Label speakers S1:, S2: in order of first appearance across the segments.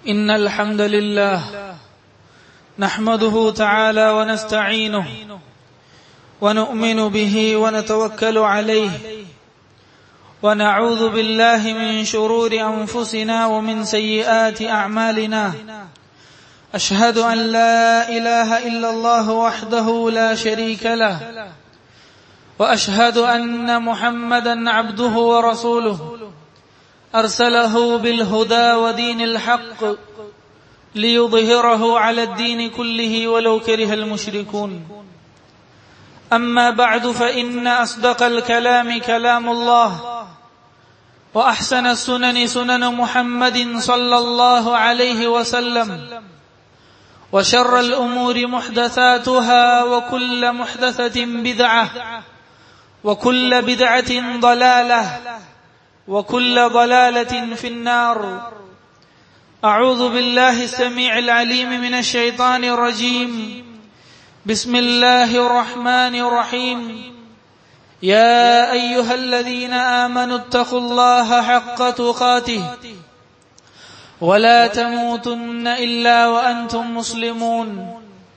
S1: إن الحمد لله نحمده تعالى ونستعينه ونؤمن به ونتوكل عليه ونعوذ بالله من شرور أنفسنا ومن سيئات أعمالنا أشهد أن لا إله إلا الله وحده لا شريك له وأشهد أن محمدا عبده ورسوله أرسله بالهدى ودين الحق ليظهره على الدين كله ولو كره المشركون أما بعد فإن أصدق الكلام كلام الله وأحسن السنن سنن محمد صلى الله عليه وسلم وشر الأمور محدثاتها وكل محدثة بدعة وكل بدعة ضلالة وكل ضلالة في النار أعوذ بالله السميع العليم من الشيطان الرجيم بسم الله الرحمن الرحيم يا أيها الذين آمنوا اتقوا الله حق تقاته ولا تموتن إلا وأنتم مسلمون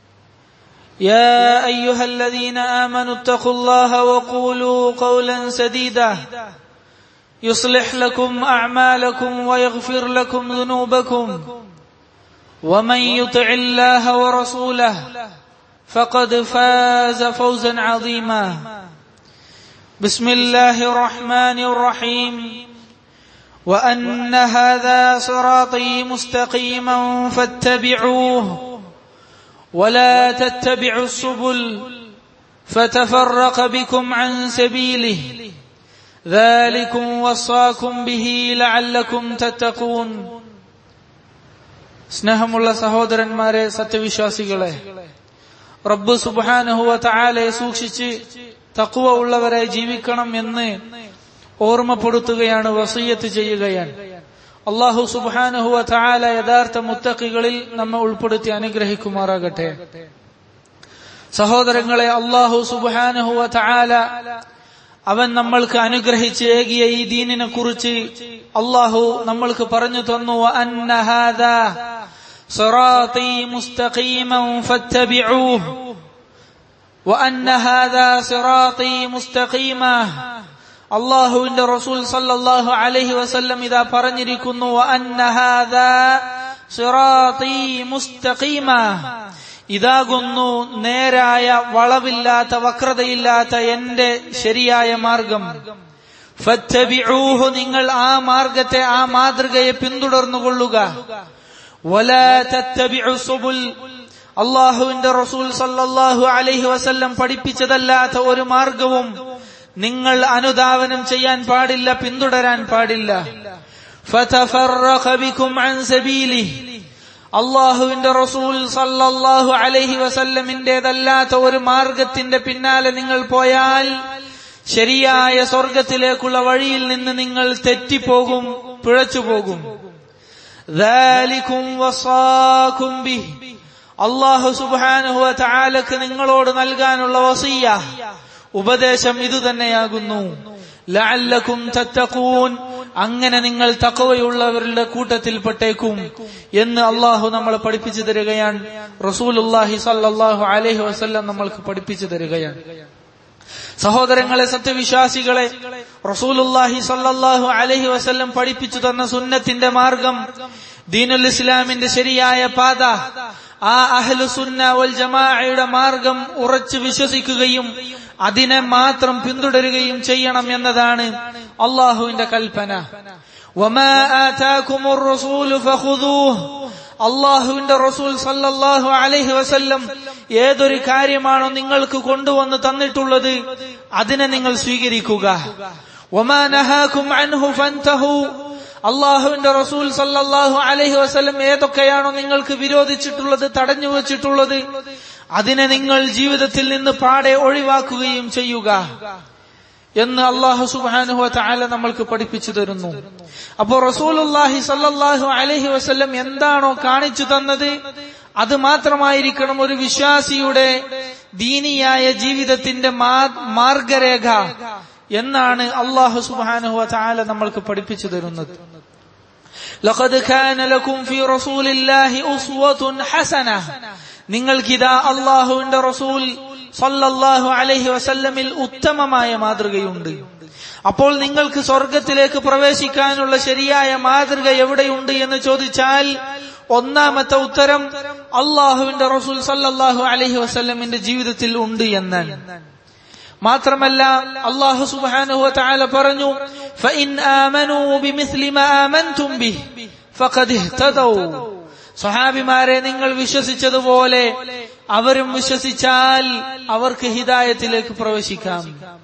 S1: يا أيها الذين آمنوا اتقوا الله وقولوا قولا سديدا يصلح لكم أعمالكم ويغفر لكم ذنوبكم ومن يطع الله ورسوله فقد فاز فوزا عظيما بسم الله الرحمن الرحيم وأن هذا صراطي مستقيما فاتبعوه ولا تتبعوا السبل فتفرق بكم عن سبيله ذلكم وصاكم به لعلكم تتقون സ്നേഹമുള്ള സഹോദരന്മാരെ സത്യവിശ്വാസികളെ റബ്ബ് സുബാനഹുവ തായാലെ സൂക്ഷിച്ച് തക്കുവ ഉള്ളവരായി ജീവിക്കണം എന്ന് ഓർമ്മപ്പെടുത്തുകയാണ് വസീയത്ത് ചെയ്യുകയാണ് അള്ളാഹു സുബാനഹുവ തായാല യഥാർത്ഥ മുത്തക്കികളിൽ നമ്മെ ഉൾപ്പെടുത്തി അനുഗ്രഹിക്കുമാറാകട്ടെ സഹോദരങ്ങളെ അള്ളാഹു സുബാനഹുവ തായാല അവൻ നമ്മൾക്ക് അനുഗ്രഹിച്ച് ഏകിയ ഈ ദീനിനെ കുറിച്ച് അള്ളാഹു നമ്മൾക്ക് പറഞ്ഞു തന്നു അന്നഹാദ صراطي مستقيما فاتبعوه وأن هذا صراطي مستقيما അള്ളാഹുവിന്റെ റസൂൽ സല്ലല്ലാഹു അലൈഹി വസല്ലം ഇതാ പറഞ്ഞിരിക്കുന്നു അന്ന ഹാദാ സിറാത്തി മുസ്തഖീമ ഇതാകുന്നു നേരായ വളവില്ലാത്ത വക്രതയില്ലാത്ത എന്റെ ശരിയായ മാർഗം ഫത്തബിഊഹു നിങ്ങൾ ആ മാർഗത്തെ ആ മാതൃകയെ പിന്തുടർന്നുകൊള്ളുക സുബുൽ അള്ളാഹുവിന്റെ റസൂൽ സല്ലല്ലാഹു അലൈഹി വസല്ലം പഠിപ്പിച്ചതല്ലാത്ത ഒരു മാർഗവും നിങ്ങൾ അനുധാവനം ചെയ്യാൻ പാടില്ല പിന്തുടരാൻ പാടില്ല അള്ളാഹുവിന്റെ റസൂൽ സല്ലല്ലാഹു അലൈഹി വസല്ലമിന്റേതല്ലാത്ത ഒരു മാർഗത്തിന്റെ പിന്നാലെ നിങ്ങൾ പോയാൽ ശരിയായ സ്വർഗത്തിലേക്കുള്ള വഴിയിൽ നിന്ന് നിങ്ങൾ തെറ്റിപ്പോകും പിഴച്ചു പോകും അള്ളാഹു സുബാനുഹുവ താലക്ക് നിങ്ങളോട് നൽകാനുള്ള വസീയ ഉപദേശം ഇതുതന്നെയാകുന്നു ലഅല്ലക്കും തത്തക്കൂൻ അങ്ങനെ നിങ്ങൾ തക്കവയുള്ളവരുടെ കൂട്ടത്തിൽപ്പെട്ടേക്കും എന്ന് അള്ളാഹു നമ്മളെ പഠിപ്പിച്ചു തരികയാണ് റസൂലുല്ലാഹി സല്ലാഹു അലഹി വസ്ല്ലം നമ്മൾക്ക് പഠിപ്പിച്ചു തരികയാണ് സഹോദരങ്ങളെ സത്യവിശ്വാസികളെ റസൂലുല്ലാഹി സല്ലാഹു അലഹി വസ്ല്ലം പഠിപ്പിച്ചു തന്ന സുന്നത്തിന്റെ മാർഗം ദീനുൽ ഇസ്ലാമിന്റെ ശരിയായ പാത ആ അഹ്ലു സുന്ന വൽ ജമാഅയുടെ മാർഗം ഉറച്ചു വിശ്വസിക്കുകയും അതിനെ മാത്രം പിന്തുടരുകയും ചെയ്യണം എന്നതാണ് അള്ളാഹുവിന്റെ കൽപ്പന അള്ളാഹുവിന്റെ റസൂൽ സല്ലല്ലാഹു അലൈഹി വസല്ലം ഏതൊരു കാര്യമാണോ നിങ്ങൾക്ക് കൊണ്ടുവന്ന് തന്നിട്ടുള്ളത് അതിനെ നിങ്ങൾ സ്വീകരിക്കുക അള്ളാഹുവിന്റെ റസൂൽ സല്ലല്ലാഹു അലൈഹി വസല്ലം ഏതൊക്കെയാണോ നിങ്ങൾക്ക് വിരോധിച്ചിട്ടുള്ളത് തടഞ്ഞു വച്ചിട്ടുള്ളത് അതിനെ നിങ്ങൾ ജീവിതത്തിൽ നിന്ന് പാടെ ഒഴിവാക്കുകയും ചെയ്യുക എന്ന് അള്ളാഹു സുബാനുഹ താല നമ്മൾക്ക് പഠിപ്പിച്ചു തരുന്നു അപ്പോ റസൂലുല്ലാഹി സല്ലാഹു അലഹി വസ്ല്ലം എന്താണോ കാണിച്ചു തന്നത് അത് മാത്രമായിരിക്കണം ഒരു വിശ്വാസിയുടെ ദീനിയായ ജീവിതത്തിന്റെ മാർഗരേഖ എന്നാണ് അള്ളാഹു സുബാനുഹ താല നമ്മൾക്ക് പഠിപ്പിച്ചു തരുന്നത് ലഖദ് കാന ലക്കും ഫീ റസൂലില്ലാഹി ഉസ്വത്തുൻ ഹസന നിങ്ങൾക്കിതാ അള്ളാഹുവിന്റെ റസൂൽ സല്ലല്ലാഹു അലൈഹി വസല്ലമിൽ ഉത്തമമായ മാതൃകയുണ്ട് അപ്പോൾ നിങ്ങൾക്ക് സ്വർഗത്തിലേക്ക് പ്രവേശിക്കാനുള്ള ശരിയായ മാതൃക എവിടെയുണ്ട് എന്ന് ചോദിച്ചാൽ ഒന്നാമത്തെ ഉത്തരം അള്ളാഹുവിന്റെ റസൂൽ സല്ലല്ലാഹു അലൈഹി വസല്ലമിന്റെ ജീവിതത്തിൽ ഉണ്ട് എന്നാണ് മാത്രമല്ല അള്ളാഹു സുബ്ഹാനഹു വതആല പറഞ്ഞു ഫഇൻ ആമനൂ ബിമിസ്ലി മാ ആമൻതും ബിഹി ഫഖദ് ഇഹ്തദൗ സ്വഹാബിമാരെ നിങ്ങൾ വിശ്വസിച്ചതുപോലെ അവരും വിശ്വസിച്ചാൽ അവർക്ക് ഹിദായത്തിലേക്ക് പ്രവേശിക്കാം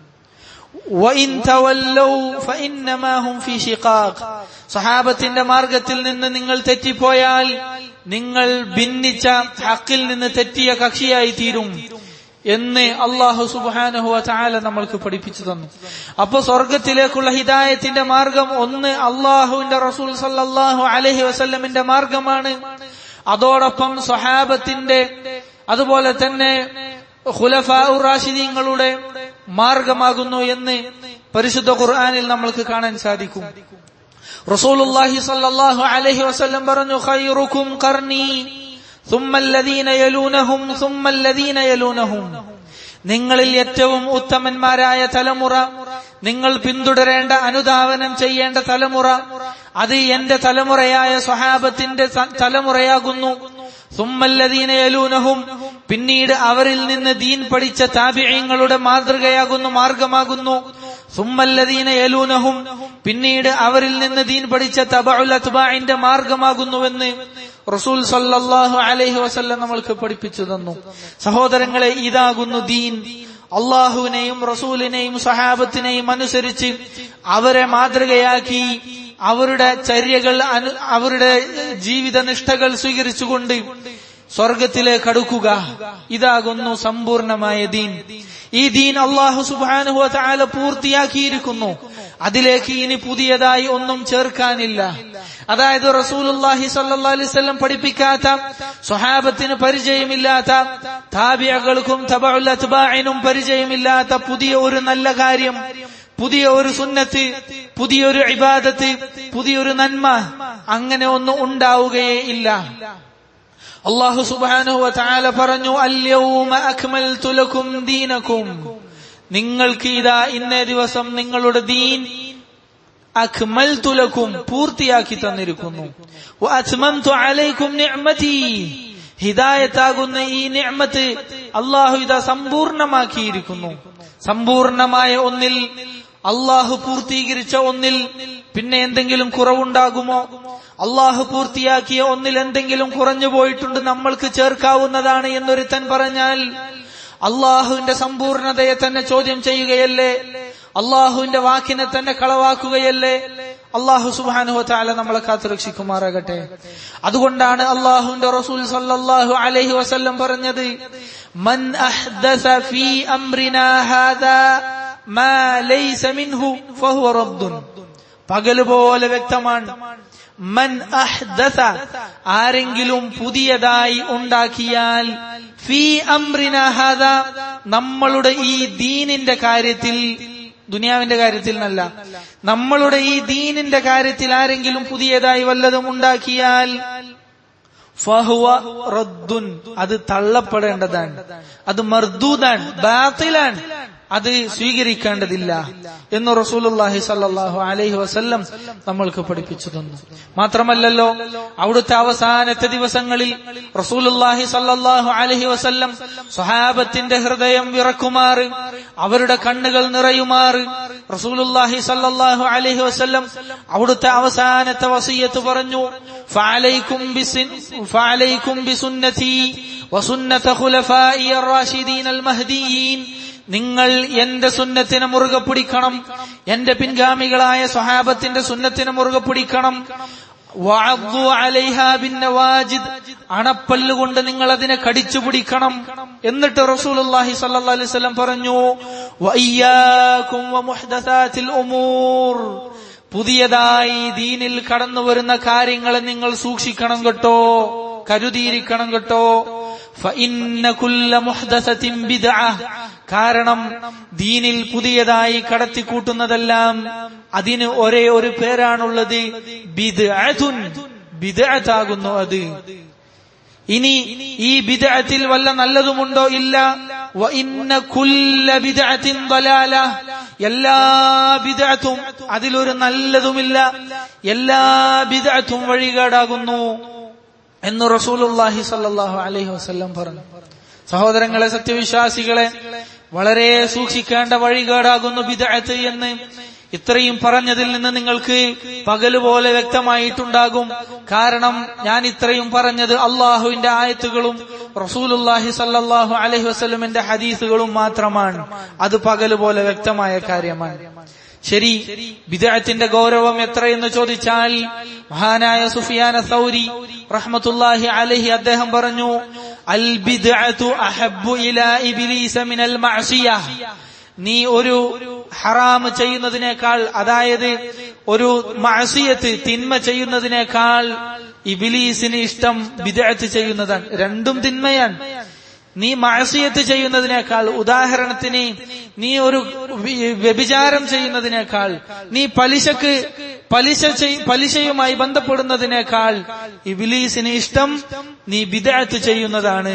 S1: وَإِن تَوَلَّوْا فَإِنَّمَا هُمْ فِي شِقَاقٍ സഹാബത്തിന്റെ മാർഗത്തിൽ നിന്ന് നിങ്ങൾ തെറ്റിപ്പോയാൽ നിങ്ങൾ ഭിന്നിച്ച ഹക്കിൽ നിന്ന് തെറ്റിയ കക്ഷിയായി തീരും എന്ന് അള്ളാഹു സുബാനഹു ചാല നമ്മൾക്ക് പഠിപ്പിച്ചു തന്നു അപ്പൊ സ്വർഗത്തിലേക്കുള്ള ഹിദായത്തിന്റെ മാർഗം ഒന്ന് അള്ളാഹുവിന്റെ റസൂൽ സല്ലാഹു അലഹി വസല്ലമിന്റെ മാർഗമാണ് അതോടൊപ്പം സ്വഹാബത്തിന്റെ അതുപോലെ തന്നെ ഖുലഫാഉറാഷിദീങ്ങളുടെ മാർഗമാകുന്നു എന്ന് പരിശുദ്ധ ഖുർആനിൽ നമ്മൾക്ക് കാണാൻ സാധിക്കും റസൂലുള്ളാഹി സല്ലല്ലാഹു അലൈഹി വസല്ലം പറഞ്ഞു ഖൈറുക്കും ഖർനി ثم الذين يلونهم ثم الذين يلونهم നിങ്ങളിൽ ഏറ്റവും ഉത്തമന്മാരായ തലമുറ നിങ്ങൾ പിന്തുടരേണ്ട അനുധാവനം ചെയ്യേണ്ട തലമുറ അത് എന്റെ തലമുറയായ സ്വഹാബത്തിന്റെ തലമുറയാകുന്നു സുമ്മല്ലദീനയലൂനഹും പിന്നീട് അവരിൽ നിന്ന് ദീൻ പഠിച്ച താപിഴയങ്ങളുടെ മാതൃകയാകുന്നു മാർഗമാകുന്നു സുമ്മല്ലദീനയലൂനഹും പിന്നീട് അവരിൽ നിന്ന് ദീൻ പഠിച്ച തബഉൽ അത്ബാഇന്റെ മാർഗമാകുന്നുവെന്ന് റസൂൽ സല്ലല്ലാഹു അലൈഹി വസല്ലം നമ്മൾക്ക് പഠിപ്പിച്ചു തന്നു സഹോദരങ്ങളെ ഇതാകുന്നു ദീൻ അള്ളാഹുവിനെയും റസൂലിനെയും സഹാബത്തിനെയും അനുസരിച്ച് അവരെ മാതൃകയാക്കി അവരുടെ ചര്യകൾ അവരുടെ ജീവിത നിഷ്ഠകൾ സ്വീകരിച്ചുകൊണ്ട് സ്വർഗത്തിലേക്ക് അടുക്കുക ഇതാകുന്നു സമ്പൂർണമായ ദീൻ ഈ ദീൻ അള്ളാഹു സുബാനുഹു താല പൂർത്തിയാക്കിയിരിക്കുന്നു അതിലേക്ക് ഇനി പുതിയതായി ഒന്നും ചേർക്കാനില്ല അതായത് റസൂലുല്ലാഹി സല്ലാ അലൈവല്ലം പഠിപ്പിക്കാത്ത സ്വഹാബത്തിന് പരിചയമില്ലാത്ത താബിയകൾക്കും തബഅത്തുബാഇനും പരിചയമില്ലാത്ത പുതിയ ഒരു നല്ല കാര്യം പുതിയ ഒരു സുന്നത്ത് പുതിയൊരു ഇബാദത്ത് പുതിയൊരു നന്മ അങ്ങനെ ഒന്നും ഉണ്ടാവുകയേ ഇല്ല അള്ളാഹു സുബാനു താല പറഞ്ഞു അല്യൗമ അക്മൽതു ലക്കും ദീനക്കും നിങ്ങൾക്ക് ഇതാ ഇന്നേ ദിവസം നിങ്ങളുടെ ദീൻ അക്മൽതു ലക്കും പൂർത്തിയാക്കി തന്നിരിക്കുന്നു വഅത്മംതു അലൈക്കും നിഅമതി ഹിദായത്താകുന്ന ഈ നിഅമത്ത് അള്ളാഹു ഇതാ സമ്പൂർണമാക്കിയിരിക്കുന്നു സമ്പൂർണമായ ഒന്നിൽ അള്ളാഹു പൂർത്തീകരിച്ച ഒന്നിൽ പിന്നെ എന്തെങ്കിലും കുറവുണ്ടാകുമോ അള്ളാഹു പൂർത്തിയാക്കിയ ഒന്നിൽ എന്തെങ്കിലും കുറഞ്ഞു പോയിട്ടുണ്ട് നമ്മൾക്ക് ചേർക്കാവുന്നതാണ് എന്നൊരുത്തൻ പറഞ്ഞാൽ അള്ളാഹുവിന്റെ സമ്പൂർണതയെ തന്നെ ചോദ്യം ചെയ്യുകയല്ലേ അള്ളാഹുവിന്റെ വാക്കിനെ തന്നെ കളവാക്കുകയല്ലേ അള്ളാഹു സുബാനുഹ താല നമ്മളെ കാത്തുരക്ഷിക്കുമാറാകട്ടെ അതുകൊണ്ടാണ് അള്ളാഹുവിന്റെ റസൂൽ സല്ലല്ലാഹു അലൈഹി വസല്ലം പറഞ്ഞത് മൻ അഹ്ദസ ഫീ അംറിനാ ഹാദാ മാ ലൈസ മിൻഹു ഫഹുവ റദ്ദുൻ പകല് പോലെ വ്യക്തമാണ് മൻ അഹ്ദസ ആരെങ്കിലും പുതിയതായി ഉണ്ടാക്കിയാൽ ഫീ അംറിന ഹാദ നമ്മളുടെ ഈ ദീനിന്റെ കാര്യത്തിൽ ദുനിയാവിന്റെ കാര്യത്തിൽ എന്നല്ല നമ്മളുടെ ഈ ദീനിന്റെ കാര്യത്തിൽ ആരെങ്കിലും പുതിയതായി വല്ലതും ഉണ്ടാക്കിയാൽ ഫഹുവ റദ്ദുൻ അത് തള്ളപ്പെടേണ്ടതാണ് അത് മർദൂദാണ് ബാത്തിലാണ് അത് സ്വീകരിക്കേണ്ടതില്ല എന്ന് റസൂലുള്ളാഹി സല്ലല്ലാഹു അലൈഹി വസല്ലം നമ്മൾക്ക് പഠിപ്പിച്ചു തന്നു മാത്രമല്ലല്ലോ അവിടുത്തെ അവസാനത്തെ ദിവസങ്ങളിൽ റസൂലുള്ളാഹി സല്ലല്ലാഹു അലൈഹി വസല്ലം സ്വഹാബത്തിന്റെ ഹൃദയം വിറക്കുമാറ് അവരുടെ കണ്ണുകൾ നിറയുമാറ് റസൂലുള്ളാഹി സല്ലല്ലാഹു അലൈഹി വസല്ലം അവിടുത്തെ അവസാനത്തെ വസിയത്ത് പറഞ്ഞു ഫഅലൈക്കും ബിസിൻ ഫഅലൈക്കും ബിസുന്നതി വസുന്നത ഖുലഫാഇ الراشدين المهديين നിങ്ങൾ എന്റെ സുന്നത്തിനെ മുറുകെ പിടിക്കണം എന്റെ പിൻഗാമികളായ സ്വഹാബത്തിന്റെ സുന്നത്തിനെ മുറുകെ പിടിക്കണം അണപ്പല്ലുകൊണ്ട് നിങ്ങൾ അതിനെ കടിച്ചു പിടിക്കണം എന്നിട്ട് റസൂലുള്ളാഹി സ്വല്ലല്ലാഹി അലൈഹി വസല്ലം പറഞ്ഞു വയ്യാകും വമുഹ്ദസാത്തിൽ ഉമൂർ പുതിയതായി ദീനിൽ കടന്നു വരുന്ന കാര്യങ്ങളെ നിങ്ങൾ സൂക്ഷിക്കണം കേട്ടോ കരുതിയിരിക്കണം കേട്ടോ ഫഇന്ന കുല്ല മുഹ്ദസത്തിൻ ബിദ്അ കാരണം ദീനിൽ പുതിയതായി കടത്തിക്കൂട്ടുന്നതെല്ലാം അതിന് ഒരേ ഒരു പേരാണുള്ളത് ബിദ്അത്തുൻ ബിദ്അത്താകുന്നു അത് ഇനി ഈ ബിദ്അത്തിൽ വല്ല നല്ലതുമുണ്ടോ ഇല്ല വ ഇന്ന കുല്ല ബിദ്അത്തിൻ ളലാല എല്ലാ ബിദ്അത്തും അതിലൊരു നല്ലതുമില്ല എല്ലാ ബിദ്അത്തും വഴികേടാകുന്നു എന്ന് റസൂലുള്ളാഹി സ്വല്ലല്ലാഹു അലൈഹി വസല്ലം പറഞ്ഞു സഹോദരങ്ങളെ സത്യവിശ്വാസികളെ വളരെ സൂക്ഷിക്കേണ്ട വഴികേടാകുന്നു ബിദ്അത്ത് എന്ന് ഇത്രയും പറഞ്ഞതിൽ നിന്ന് നിങ്ങൾക്ക് പകല് പോലെ വ്യക്തമായിട്ടുണ്ടാകും കാരണം ഞാൻ ഇത്രയും പറഞ്ഞത് അള്ളാഹുവിന്റെ ആയത്തുകളും റസൂലുല്ലാഹി സല്ലാഹു അലഹി വസ്ലമിന്റെ ഹദീസുകളും മാത്രമാണ് അത് പകല് പോലെ വ്യക്തമായ കാര്യമാണ് ശരി ബിദഅത്തിന്റെ ഗൗരവം എത്രയെന്ന് ചോദിച്ചാൽ മഹാനായ സുഫിയാന സൗരി റഹ്മത്തുല്ലാഹി അലഹി അദ്ദേഹം പറഞ്ഞു അൽ ബിദ്അതു അഹബ്ബു ഇലാ ഇബ്ലീസ മിനൽ മഅസിയഹ് നീ ഒരു ഹറാം ചെയ്യുന്നതിനേക്കാൾ അതായത് ഒരു മഅസിയത്ത് തിന്മ ചെയ്യുന്നതിനേക്കാൾ ഇബിലീസിന് ഇഷ്ടം ബിദഅത്ത് ചെയ്യുന്നതാണ് രണ്ടും തിന്മയാണ് നീ മഴസിയത്ത് ചെയ്യുന്നതിനേക്കാൾ ഉദാഹരണത്തിന് നീ ഒരു വ്യഭിചാരം ചെയ്യുന്നതിനേക്കാൾ നീ പലിശക്ക് പലിശ പലിശയുമായി ബന്ധപ്പെടുന്നതിനേക്കാൾ ഇബിലീസിന് ഇഷ്ടം നീ ബിദഅത്ത് ചെയ്യുന്നതാണ്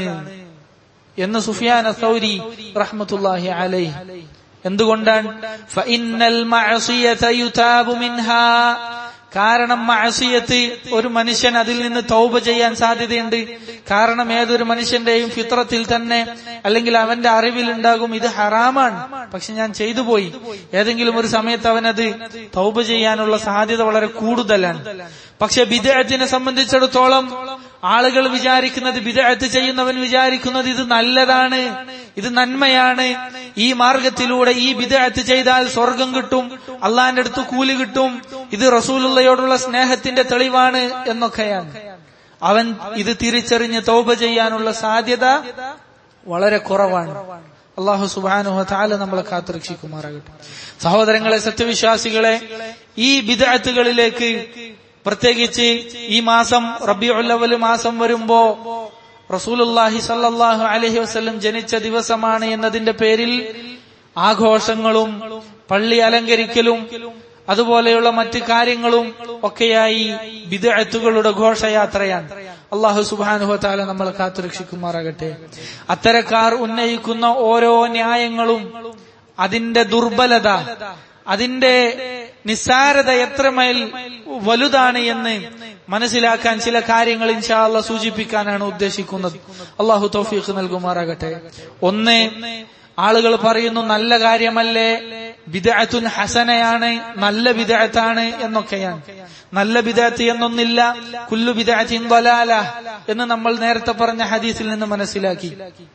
S1: എന്ന് സുഫിയാൻ സൗരി റഹ്മത്തുല്ലാഹി അലൈഹി എന്തുകൊണ്ടാണ് ഫഇന്നൽ മഅസിയത യുതാബു മിൻഹാ കാരണം മഅസിയത്ത് ഒരു മനുഷ്യൻ അതിൽ നിന്ന് തൗബ ചെയ്യാൻ സാധ്യതയുണ്ട് കാരണം ഏതൊരു മനുഷ്യന്റെയും ഫിത്രത്തിൽ തന്നെ അല്ലെങ്കിൽ അവന്റെ അറിവിൽ ഉണ്ടാകും ഇത് ഹറാമാണ് പക്ഷെ ഞാൻ ചെയ്തു പോയി ഏതെങ്കിലും ഒരു സമയത്ത് അവനത് തൗബ ചെയ്യാനുള്ള സാധ്യത വളരെ കൂടുതലാണ് പക്ഷെ ബിദഅത്തിനെ സംബന്ധിച്ചിടത്തോളം ആളുകൾ വിചാരിക്കുന്നത് ബിദഅത്ത് ചെയ്യുന്നവൻ വിചാരിക്കുന്നത് ഇത് നല്ലതാണ് ഇത് നന്മയാണ് ഈ മാർഗത്തിലൂടെ ഈ ബിദഅത്ത് ചെയ്താൽ സ്വർഗം കിട്ടും അള്ളാന്റെ അടുത്ത് കൂലി കിട്ടും ഇത് റസൂലുള്ളയോടുള്ള സ്നേഹത്തിന്റെ തെളിവാണ് എന്നൊക്കെയാണ് അവൻ ഇത് തിരിച്ചറിഞ്ഞ് തൗബ ചെയ്യാനുള്ള സാധ്യത വളരെ കുറവാണ് അള്ളാഹു സുബാനുഹ താല നമ്മളെ കാത്തുരക്ഷിക്കുമാറാകട്ടെ സഹോദരങ്ങളെ സത്യവിശ്വാസികളെ ഈ ബിദഅത്തുകളിലേക്ക് പ്രത്യേകിച്ച് ഈ മാസം റബിഉല്ലവൽ മാസം വരുമ്പോ റസൂലുല്ലാഹി സല്ലാഹു അലഹി വസ്ലം ജനിച്ച ദിവസമാണ് എന്നതിന്റെ പേരിൽ ആഘോഷങ്ങളും പള്ളി അലങ്കരിക്കലും അതുപോലെയുള്ള മറ്റ് കാര്യങ്ങളും ഒക്കെയായി ബിദഅത്തുകളുടെ ഘോഷയാത്രയാണ് അള്ളാഹു സുബാനുഹത്താല നമ്മളെ കാത്തുരക്ഷിക്കുമാറാകട്ടെ അത്തരക്കാർ ഉന്നയിക്കുന്ന ഓരോ ന്യായങ്ങളും അതിന്റെ ദുർബലത അതിന്റെ നിസ്സാരത എത്രമേൽ വലുതാണ് എന്ന് മനസ്സിലാക്കാൻ ചില കാര്യങ്ങൾ ഇൻഷാല്ല സൂചിപ്പിക്കാനാണ് ഉദ്ദേശിക്കുന്നത് അള്ളാഹു തൗഫീഖ് നൽകുമാറാകട്ടെ ഒന്ന് ആളുകൾ പറയുന്നു നല്ല കാര്യമല്ലേ ബിദഅത്തുൻ ഹസനയാണ് നല്ല ബിദഅത്താണ് എന്നൊക്കെയാണ് നല്ല ബിദഅത്ത് എന്നൊന്നില്ല കുല്ലു ബിദഅത്തിൻ ضലാല എന്ന് നമ്മൾ നേരത്തെ പറഞ്ഞ ഹദീസിൽ നിന്ന് മനസ്സിലാക്കി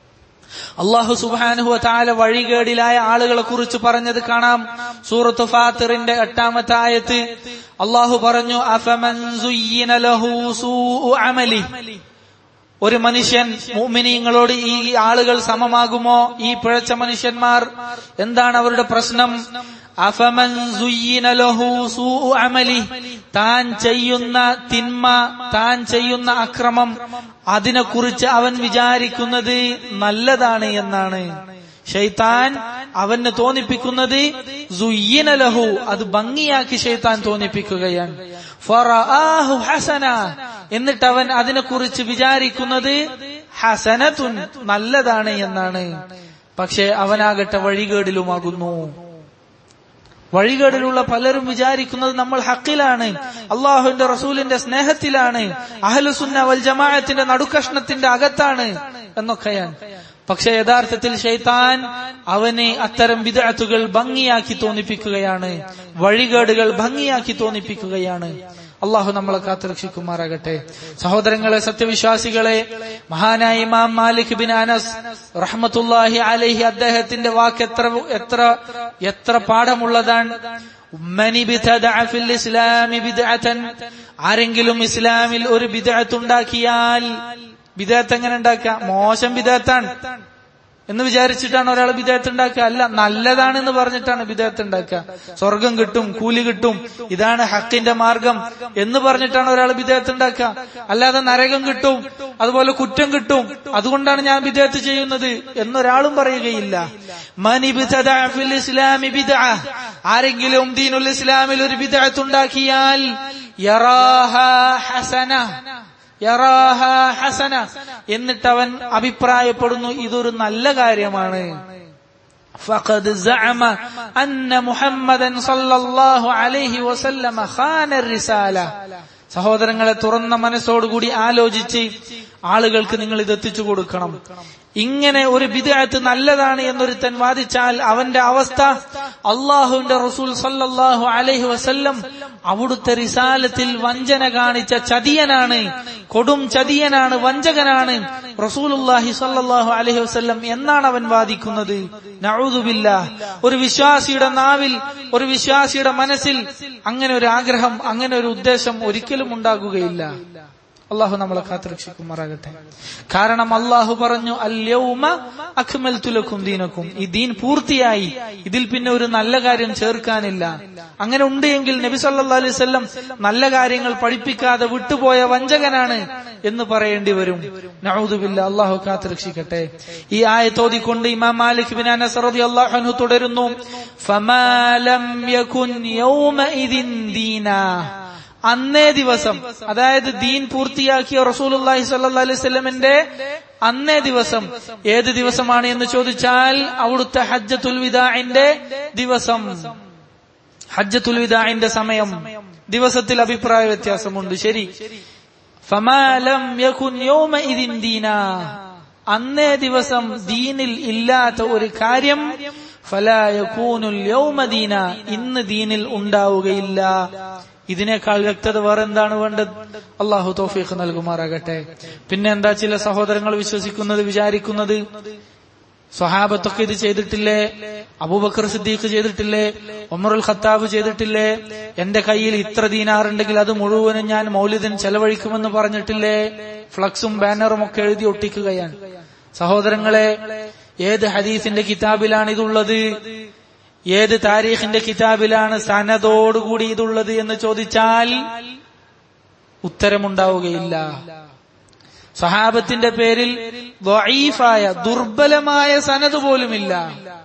S1: അള്ളാഹു സുബാനുഹു താല വഴികേടിലായ ആളുകളെ കുറിച്ച് പറഞ്ഞത് കാണാം സൂറത്ത് ഫാത്തിറിന്റെ എട്ടാമത്തെ ആയത്ത് അള്ളാഹു പറഞ്ഞു അഫമൻ ലഹു അമലി ഒരു മനുഷ്യൻ മുഅ്മിനീങ്ങളോട് ഈ ആളുകൾ സമമാകുമോ ഈ പിഴച്ച മനുഷ്യന്മാർ എന്താണ് അവരുടെ പ്രശ്നം അഫമൻ ലഹു അമലി താൻ ചെയ്യുന്ന തിന്മ താൻ ചെയ്യുന്ന അക്രമം അതിനെക്കുറിച്ച് അവൻ വിചാരിക്കുന്നത് നല്ലതാണ് എന്നാണ് ഷെയ്ത്താൻ അവന് തോന്നിപ്പിക്കുന്നത് ലഹു അത് ഭംഗിയാക്കി ഷെയ്ത്താൻ തോന്നിപ്പിക്കുകയാണ് ഫറആഹു ഹസന എന്നിട്ട് അവൻ അതിനെക്കുറിച്ച് വിചാരിക്കുന്നത് ഹസനത്തുൻ നല്ലതാണ് എന്നാണ് പക്ഷെ അവനാകട്ടെ വഴികേടിലുമാകുന്നു വഴികേടിലുള്ള പലരും വിചാരിക്കുന്നത് നമ്മൾ ഹക്കിലാണ് അള്ളാഹുവിന്റെ റസൂലിന്റെ സ്നേഹത്തിലാണ് അഹലുസുന്ന വൽ ജമാഅത്തിന്റെ നടുക്കഷ്ണത്തിന്റെ അകത്താണ് എന്നൊക്കെയാണ് പക്ഷെ യഥാർത്ഥത്തിൽ ഷെയ്ത്താൻ അവനെ അത്തരം വിദഗ്ധകൾ ഭംഗിയാക്കി തോന്നിപ്പിക്കുകയാണ് വഴികേടുകൾ ഭംഗിയാക്കി തോന്നിപ്പിക്കുകയാണ് അള്ളാഹു നമ്മളെ കാത്തുരക്ഷിക്കുമാറാകട്ടെ സഹോദരങ്ങളെ സത്യവിശ്വാസികളെ മഹാനായ ഇമാം മാലിക് ബിൻ അനസ് റഹ്മത്തുല്ലാഹി അലഹി അദ്ദേഹത്തിന്റെ വാക്ക് എത്ര എത്ര എത്ര പാഠമുള്ളതാണ് ആരെങ്കിലും ഇസ്ലാമിൽ ഒരു ബിദഅത്ത് ഉണ്ടാക്കിയാൽ ബിദഅത്ത് എങ്ങനെ ഉണ്ടാക്കുക മോശം ബിദഅത്താണ് എന്ന് വിചാരിച്ചിട്ടാണ് ഒരാൾ വിദേഹത്ത് ഉണ്ടാക്കുക അല്ല നല്ലതാണെന്ന് പറഞ്ഞിട്ടാണ് വിദേഹത്ത് ഉണ്ടാക്കുക സ്വർഗം കിട്ടും കൂലി കിട്ടും ഇതാണ് ഹക്കിന്റെ മാർഗം എന്ന് പറഞ്ഞിട്ടാണ് ഒരാൾ വിദേഹത്ത് ഉണ്ടാക്കുക അല്ലാതെ നരകം കിട്ടും അതുപോലെ കുറ്റം കിട്ടും അതുകൊണ്ടാണ് ഞാൻ വിദേഹത്ത് ചെയ്യുന്നത് എന്നൊരാളും പറയുകയില്ല ഇസ്ലാമി ആരെങ്കിലും ദീനുൽ ഇസ്ലാമിൽ ഒരു വിദഗ്ധുണ്ടാക്കിയാൽ യറാഹ ഹസന യറാഹ ഹസന എന്നിട്ട് അവൻ അഭിപ്രായപ്പെടുന്നു ഇതൊരു നല്ല കാര്യമാണ് فقد زعم أن محمدا صلى الله عليه وسلم خان الرسالة സഹോദരങ്ങളെ തുറന്ന മനസ്സോടുകൂടി ആലോചിച്ച് ആളുകൾക്ക് നിങ്ങൾ ഇത് എത്തിച്ചു കൊടുക്കണം ഇങ്ങനെ ഒരു ബിദഅത്ത് നല്ലതാണ് എന്നൊരുത്തൻ വാദിച്ചാൽ അവന്റെ അവസ്ഥ അള്ളാഹുവിന്റെ റസൂൽ സല്ലല്ലാഹു അലൈഹി വസല്ലം അവിടുത്തെ റിസാലത്തിൽ വഞ്ചന കാണിച്ച ചതിയനാണ് കൊടും ചതിയനാണ് വഞ്ചകനാണ് റസൂലുല്ലാഹി സല്ലല്ലാഹു അലൈഹി വസല്ലം എന്നാണ് അവൻ വാദിക്കുന്നത് നഊദുബില്ല ഒരു വിശ്വാസിയുടെ നാവിൽ ഒരു വിശ്വാസിയുടെ മനസ്സിൽ അങ്ങനെ ഒരു ആഗ്രഹം അങ്ങനെ ഒരു ഉദ്ദേശം ഒരിക്കലും ഉണ്ടാകുകയില്ല അള്ളാഹു നമ്മളെ കാത്തുരക്ഷിക്കുമാറാകട്ടെ കാരണം അള്ളാഹു പറഞ്ഞു അല്യൗമ അഖ്മൽത്തുലക്കും ദീനക്കും ഈ ദീൻ പൂർത്തിയായി ഇതിൽ പിന്നെ ഒരു നല്ല കാര്യം ചേർക്കാനില്ല അങ്ങനെ ഉണ്ട് എങ്കിൽ നബി സല്ലാ അലൈഹി വസല്ലം നല്ല കാര്യങ്ങൾ പഠിപ്പിക്കാതെ വിട്ടുപോയ വഞ്ചകനാണ് എന്ന് പറയേണ്ടി വരും നഊദുബില്ല അള്ളാഹു കാത്തുരക്ഷിക്കട്ടെ ഈ ആയത്തോതിക്കൊണ്ട് ഇമാം മാലിക് ബിൻ അനസ് റളിയല്ലാഹു അൻഹു തുടരുന്നു ഫമാലം യകുൻ യൗമഇദിൻ ദീനാ അന്നേ ദിവസം അതായത് ദീൻ പൂർത്തിയാക്കിയ റസൂലുള്ളാഹി സ്വല്ലല്ലാഹി അലൈഹി വസല്ലമിന്റെ അന്നേ ദിവസം ഏത് ദിവസമാണ് എന്ന് ചോദിച്ചാൽ അവിടുത്തെ ഹജ്ജത്തുൽ വിദാഇന്റെ ദിവസം ഹജ്ജത്തുൽ വിദാഇന്റെ സമയം ദിവസത്തിൽ അഭിപ്രായ വ്യത്യാസമുണ്ട് ശരി ഫമാലം യകുൻ യൗമഇദിൻ ദീനാ അന്നേ ദിവസം ദീനിൽ ഇല്ലാത്ത ഒരു കാര്യം ഫലായകൂനുൽ യൗമദീന ഇന്ന് ദീനിൽ ഉണ്ടാവുകയില്ല ഇതിനേക്കാൾ വ്യക്തത വേറെ എന്താണ് വേണ്ടത് അള്ളാഹു തോഫീഖ് നൽകുമാറാകട്ടെ പിന്നെ എന്താ ചില സഹോദരങ്ങൾ വിശ്വസിക്കുന്നത് വിചാരിക്കുന്നത് സ്വഹാബത്തൊക്കെ ഇത് ചെയ്തിട്ടില്ലേ അബൂബക്കർ സിദ്ദീഖ് ചെയ്തിട്ടില്ലേ ഒമറുൽ ഖത്താബ് ചെയ്തിട്ടില്ലേ എന്റെ കയ്യിൽ ഇത്ര ദീനാറുണ്ടെങ്കിൽ അത് മുഴുവനും ഞാൻ മൗലിദിൻ ചെലവഴിക്കുമെന്ന് പറഞ്ഞിട്ടില്ലേ ഫ്ലക്സും ബാനറും ഒക്കെ എഴുതി ഒട്ടിക്കുകയാണ് സഹോദരങ്ങളെ ഏത് ഹദീസിന്റെ കിതാബിലാണ് ഇതുള്ളത് ഏത് താരീഖിന്റെ കിതാബിലാണ് സനതോടുകൂടി ഇതുള്ളത് എന്ന് ചോദിച്ചാൽ ഉത്തരമുണ്ടാവുകയില്ല സഹാബത്തിന്റെ പേരിൽ ദ്വഈഫായ ദുർബലമായ സനത് പോലുമില്ല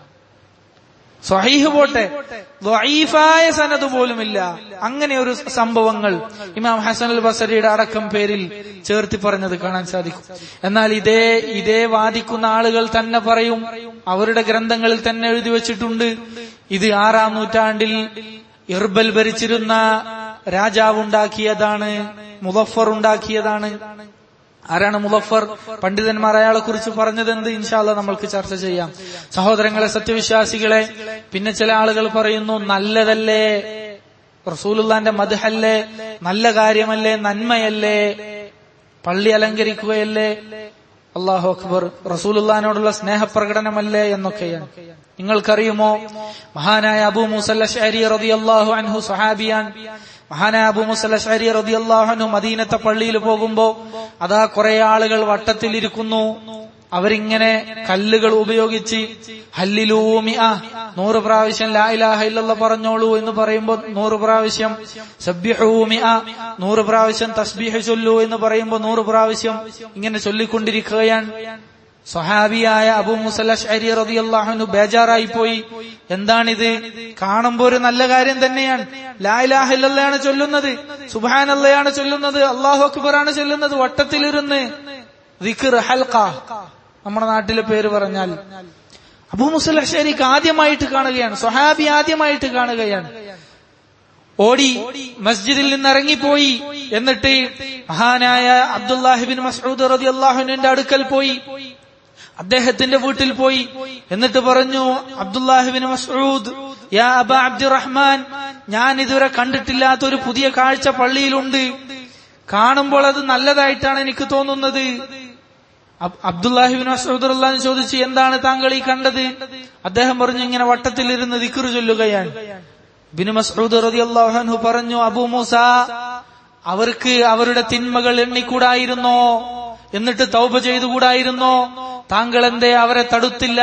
S1: സ്വഹീഹ് പോട്ടെ ദ്വഈഫായ സനത് പോലുമില്ല അങ്ങനെ ഒരു സംഭവങ്ങൾ ഇമാം ഹസൻ അൽ ബസരിയുടെ അടക്കം പേരിൽ ചേർത്തി പറഞ്ഞത് കാണാൻ സാധിക്കും എന്നാൽ ഇതേ ഇതേ വാദിക്കുന്ന ആളുകൾ തന്നെ പറയും അവരുടെ ഗ്രന്ഥങ്ങളിൽ തന്നെ എഴുതി വച്ചിട്ടുണ്ട് ഇത് ആറാം നൂറ്റാണ്ടിൽ ഇർബൽ ഭരിച്ചിരുന്ന രാജാവ് ഉണ്ടാക്കിയതാണ് മുദഫർ ഉണ്ടാക്കിയതാണ് ആരാണ് മുലഫർ പണ്ഡിതന്മാർ അയാളെ കുറിച്ച് പറഞ്ഞത് എന്ത് ഇൻഷാല്ല നമ്മൾക്ക് ചർച്ച ചെയ്യാം സഹോദരങ്ങളെ സത്യവിശ്വാസികളെ പിന്നെ ചില ആളുകൾ പറയുന്നു നല്ലതല്ലേ റസൂലുള്ളാന്റെ മധുഹല്ലേ നല്ല കാര്യമല്ലേ നന്മയല്ലേ പള്ളി അലങ്കരിക്കുകയല്ലേ അള്ളാഹു അക്ബർ റസൂലുള്ളാനോടുള്ള സ്നേഹപ്രകടനമല്ലേ എന്നൊക്കെയാണ് നിങ്ങൾക്കറിയുമോ മഹാനായ അബൂ മുസല്ല ഷാരി റതി അള്ളാഹു അൻഹു സഹാബിയാൻ മഹാനായ അബൂ മുസല്ല ഷാരി റതി അള്ളാഹു അൻഹു മദീനത്തെ പള്ളിയിൽ പോകുമ്പോ അതാ കുറെ ആളുകൾ വട്ടത്തിലിരിക്കുന്നു അവരിങ്ങനെ കല്ലുകൾ ഉപയോഗിച്ച് ഹല്ലിലൂമി ആ നൂറ് പ്രാവശ്യം ലാ ഇലാഹ ഇല്ലല്ല പറഞ്ഞോളൂ എന്ന് പറയുമ്പോ നൂറ് പ്രാവശ്യം സബ്യഹൂമി ആ നൂറ് പ്രാവശ്യം തസ്ബീഹ് ചൊല്ലൂ എന്ന് പറയുമ്പോ നൂറ് പ്രാവശ്യം ഇങ്ങനെ ചൊല്ലിക്കൊണ്ടിരിക്കുകയാണ് സ്വഹാബിയായ അബു മുസല്ലി റതിയല്ലാഹുനു ബേജാറായി പോയി എന്താണിത് കാണുമ്പോ ഒരു നല്ല കാര്യം തന്നെയാണ് ലായിലാഹില്ലയാണ് ചൊല്ലുന്നത് സുബാനല്ലയാണ് ചൊല്ലുന്നത് അള്ളാഹു അക്ബറാണ് ചൊല്ലുന്നത് വട്ടത്തിലിരുന്ന് ദിഖർ ഹൽക്ക നമ്മുടെ നാട്ടിലെ പേര് പറഞ്ഞാൽ അബൂ മുസല്ലി ആദ്യമായിട്ട് കാണുകയാണ് സ്വഹാബി ആദ്യമായിട്ട് കാണുകയാണ് ഓടി മസ്ജിദിൽ നിന്ന് ഇറങ്ങിപ്പോയി എന്നിട്ട് മഹാനായ അബ്ദുല്ലാഹിബിൻ മസൂദ് റതി അള്ളാഹുവിന്റെ അടുക്കൽ പോയി അദ്ദേഹത്തിന്റെ വീട്ടിൽ പോയി എന്നിട്ട് പറഞ്ഞു അബ്ദുല്ലാഹിബിൻ മസൂദ് യാ അബ അബ്ദുറഹ്മാൻ ഞാൻ ഇതുവരെ കണ്ടിട്ടില്ലാത്ത ഒരു പുതിയ കാഴ്ച പള്ളിയിലുണ്ട് കാണുമ്പോൾ അത് നല്ലതായിട്ടാണ് എനിക്ക് തോന്നുന്നത് അബ്ദുല്ലാഹിബിൻ മസൂദ് അള്ളഹാൻ ചോദിച്ചു എന്താണ് താങ്കൾ ഈ കണ്ടത് അദ്ദേഹം പറഞ്ഞു ഇങ്ങനെ വട്ടത്തിലിരുന്ന് ദിക്കറ് ചൊല്ലുകയാണ് ബിനു മസൂദ് റതി അള്ളാഹു പറഞ്ഞു അബു മൂസ അവർക്ക് അവരുടെ തിന്മകൾ എണ്ണിക്കൂടായിരുന്നോ എന്നിട്ട് തൗബ ചെയ്തുകൂടായിരുന്നോ താങ്കൾ എന്തേ അവരെ തടുത്തില്ല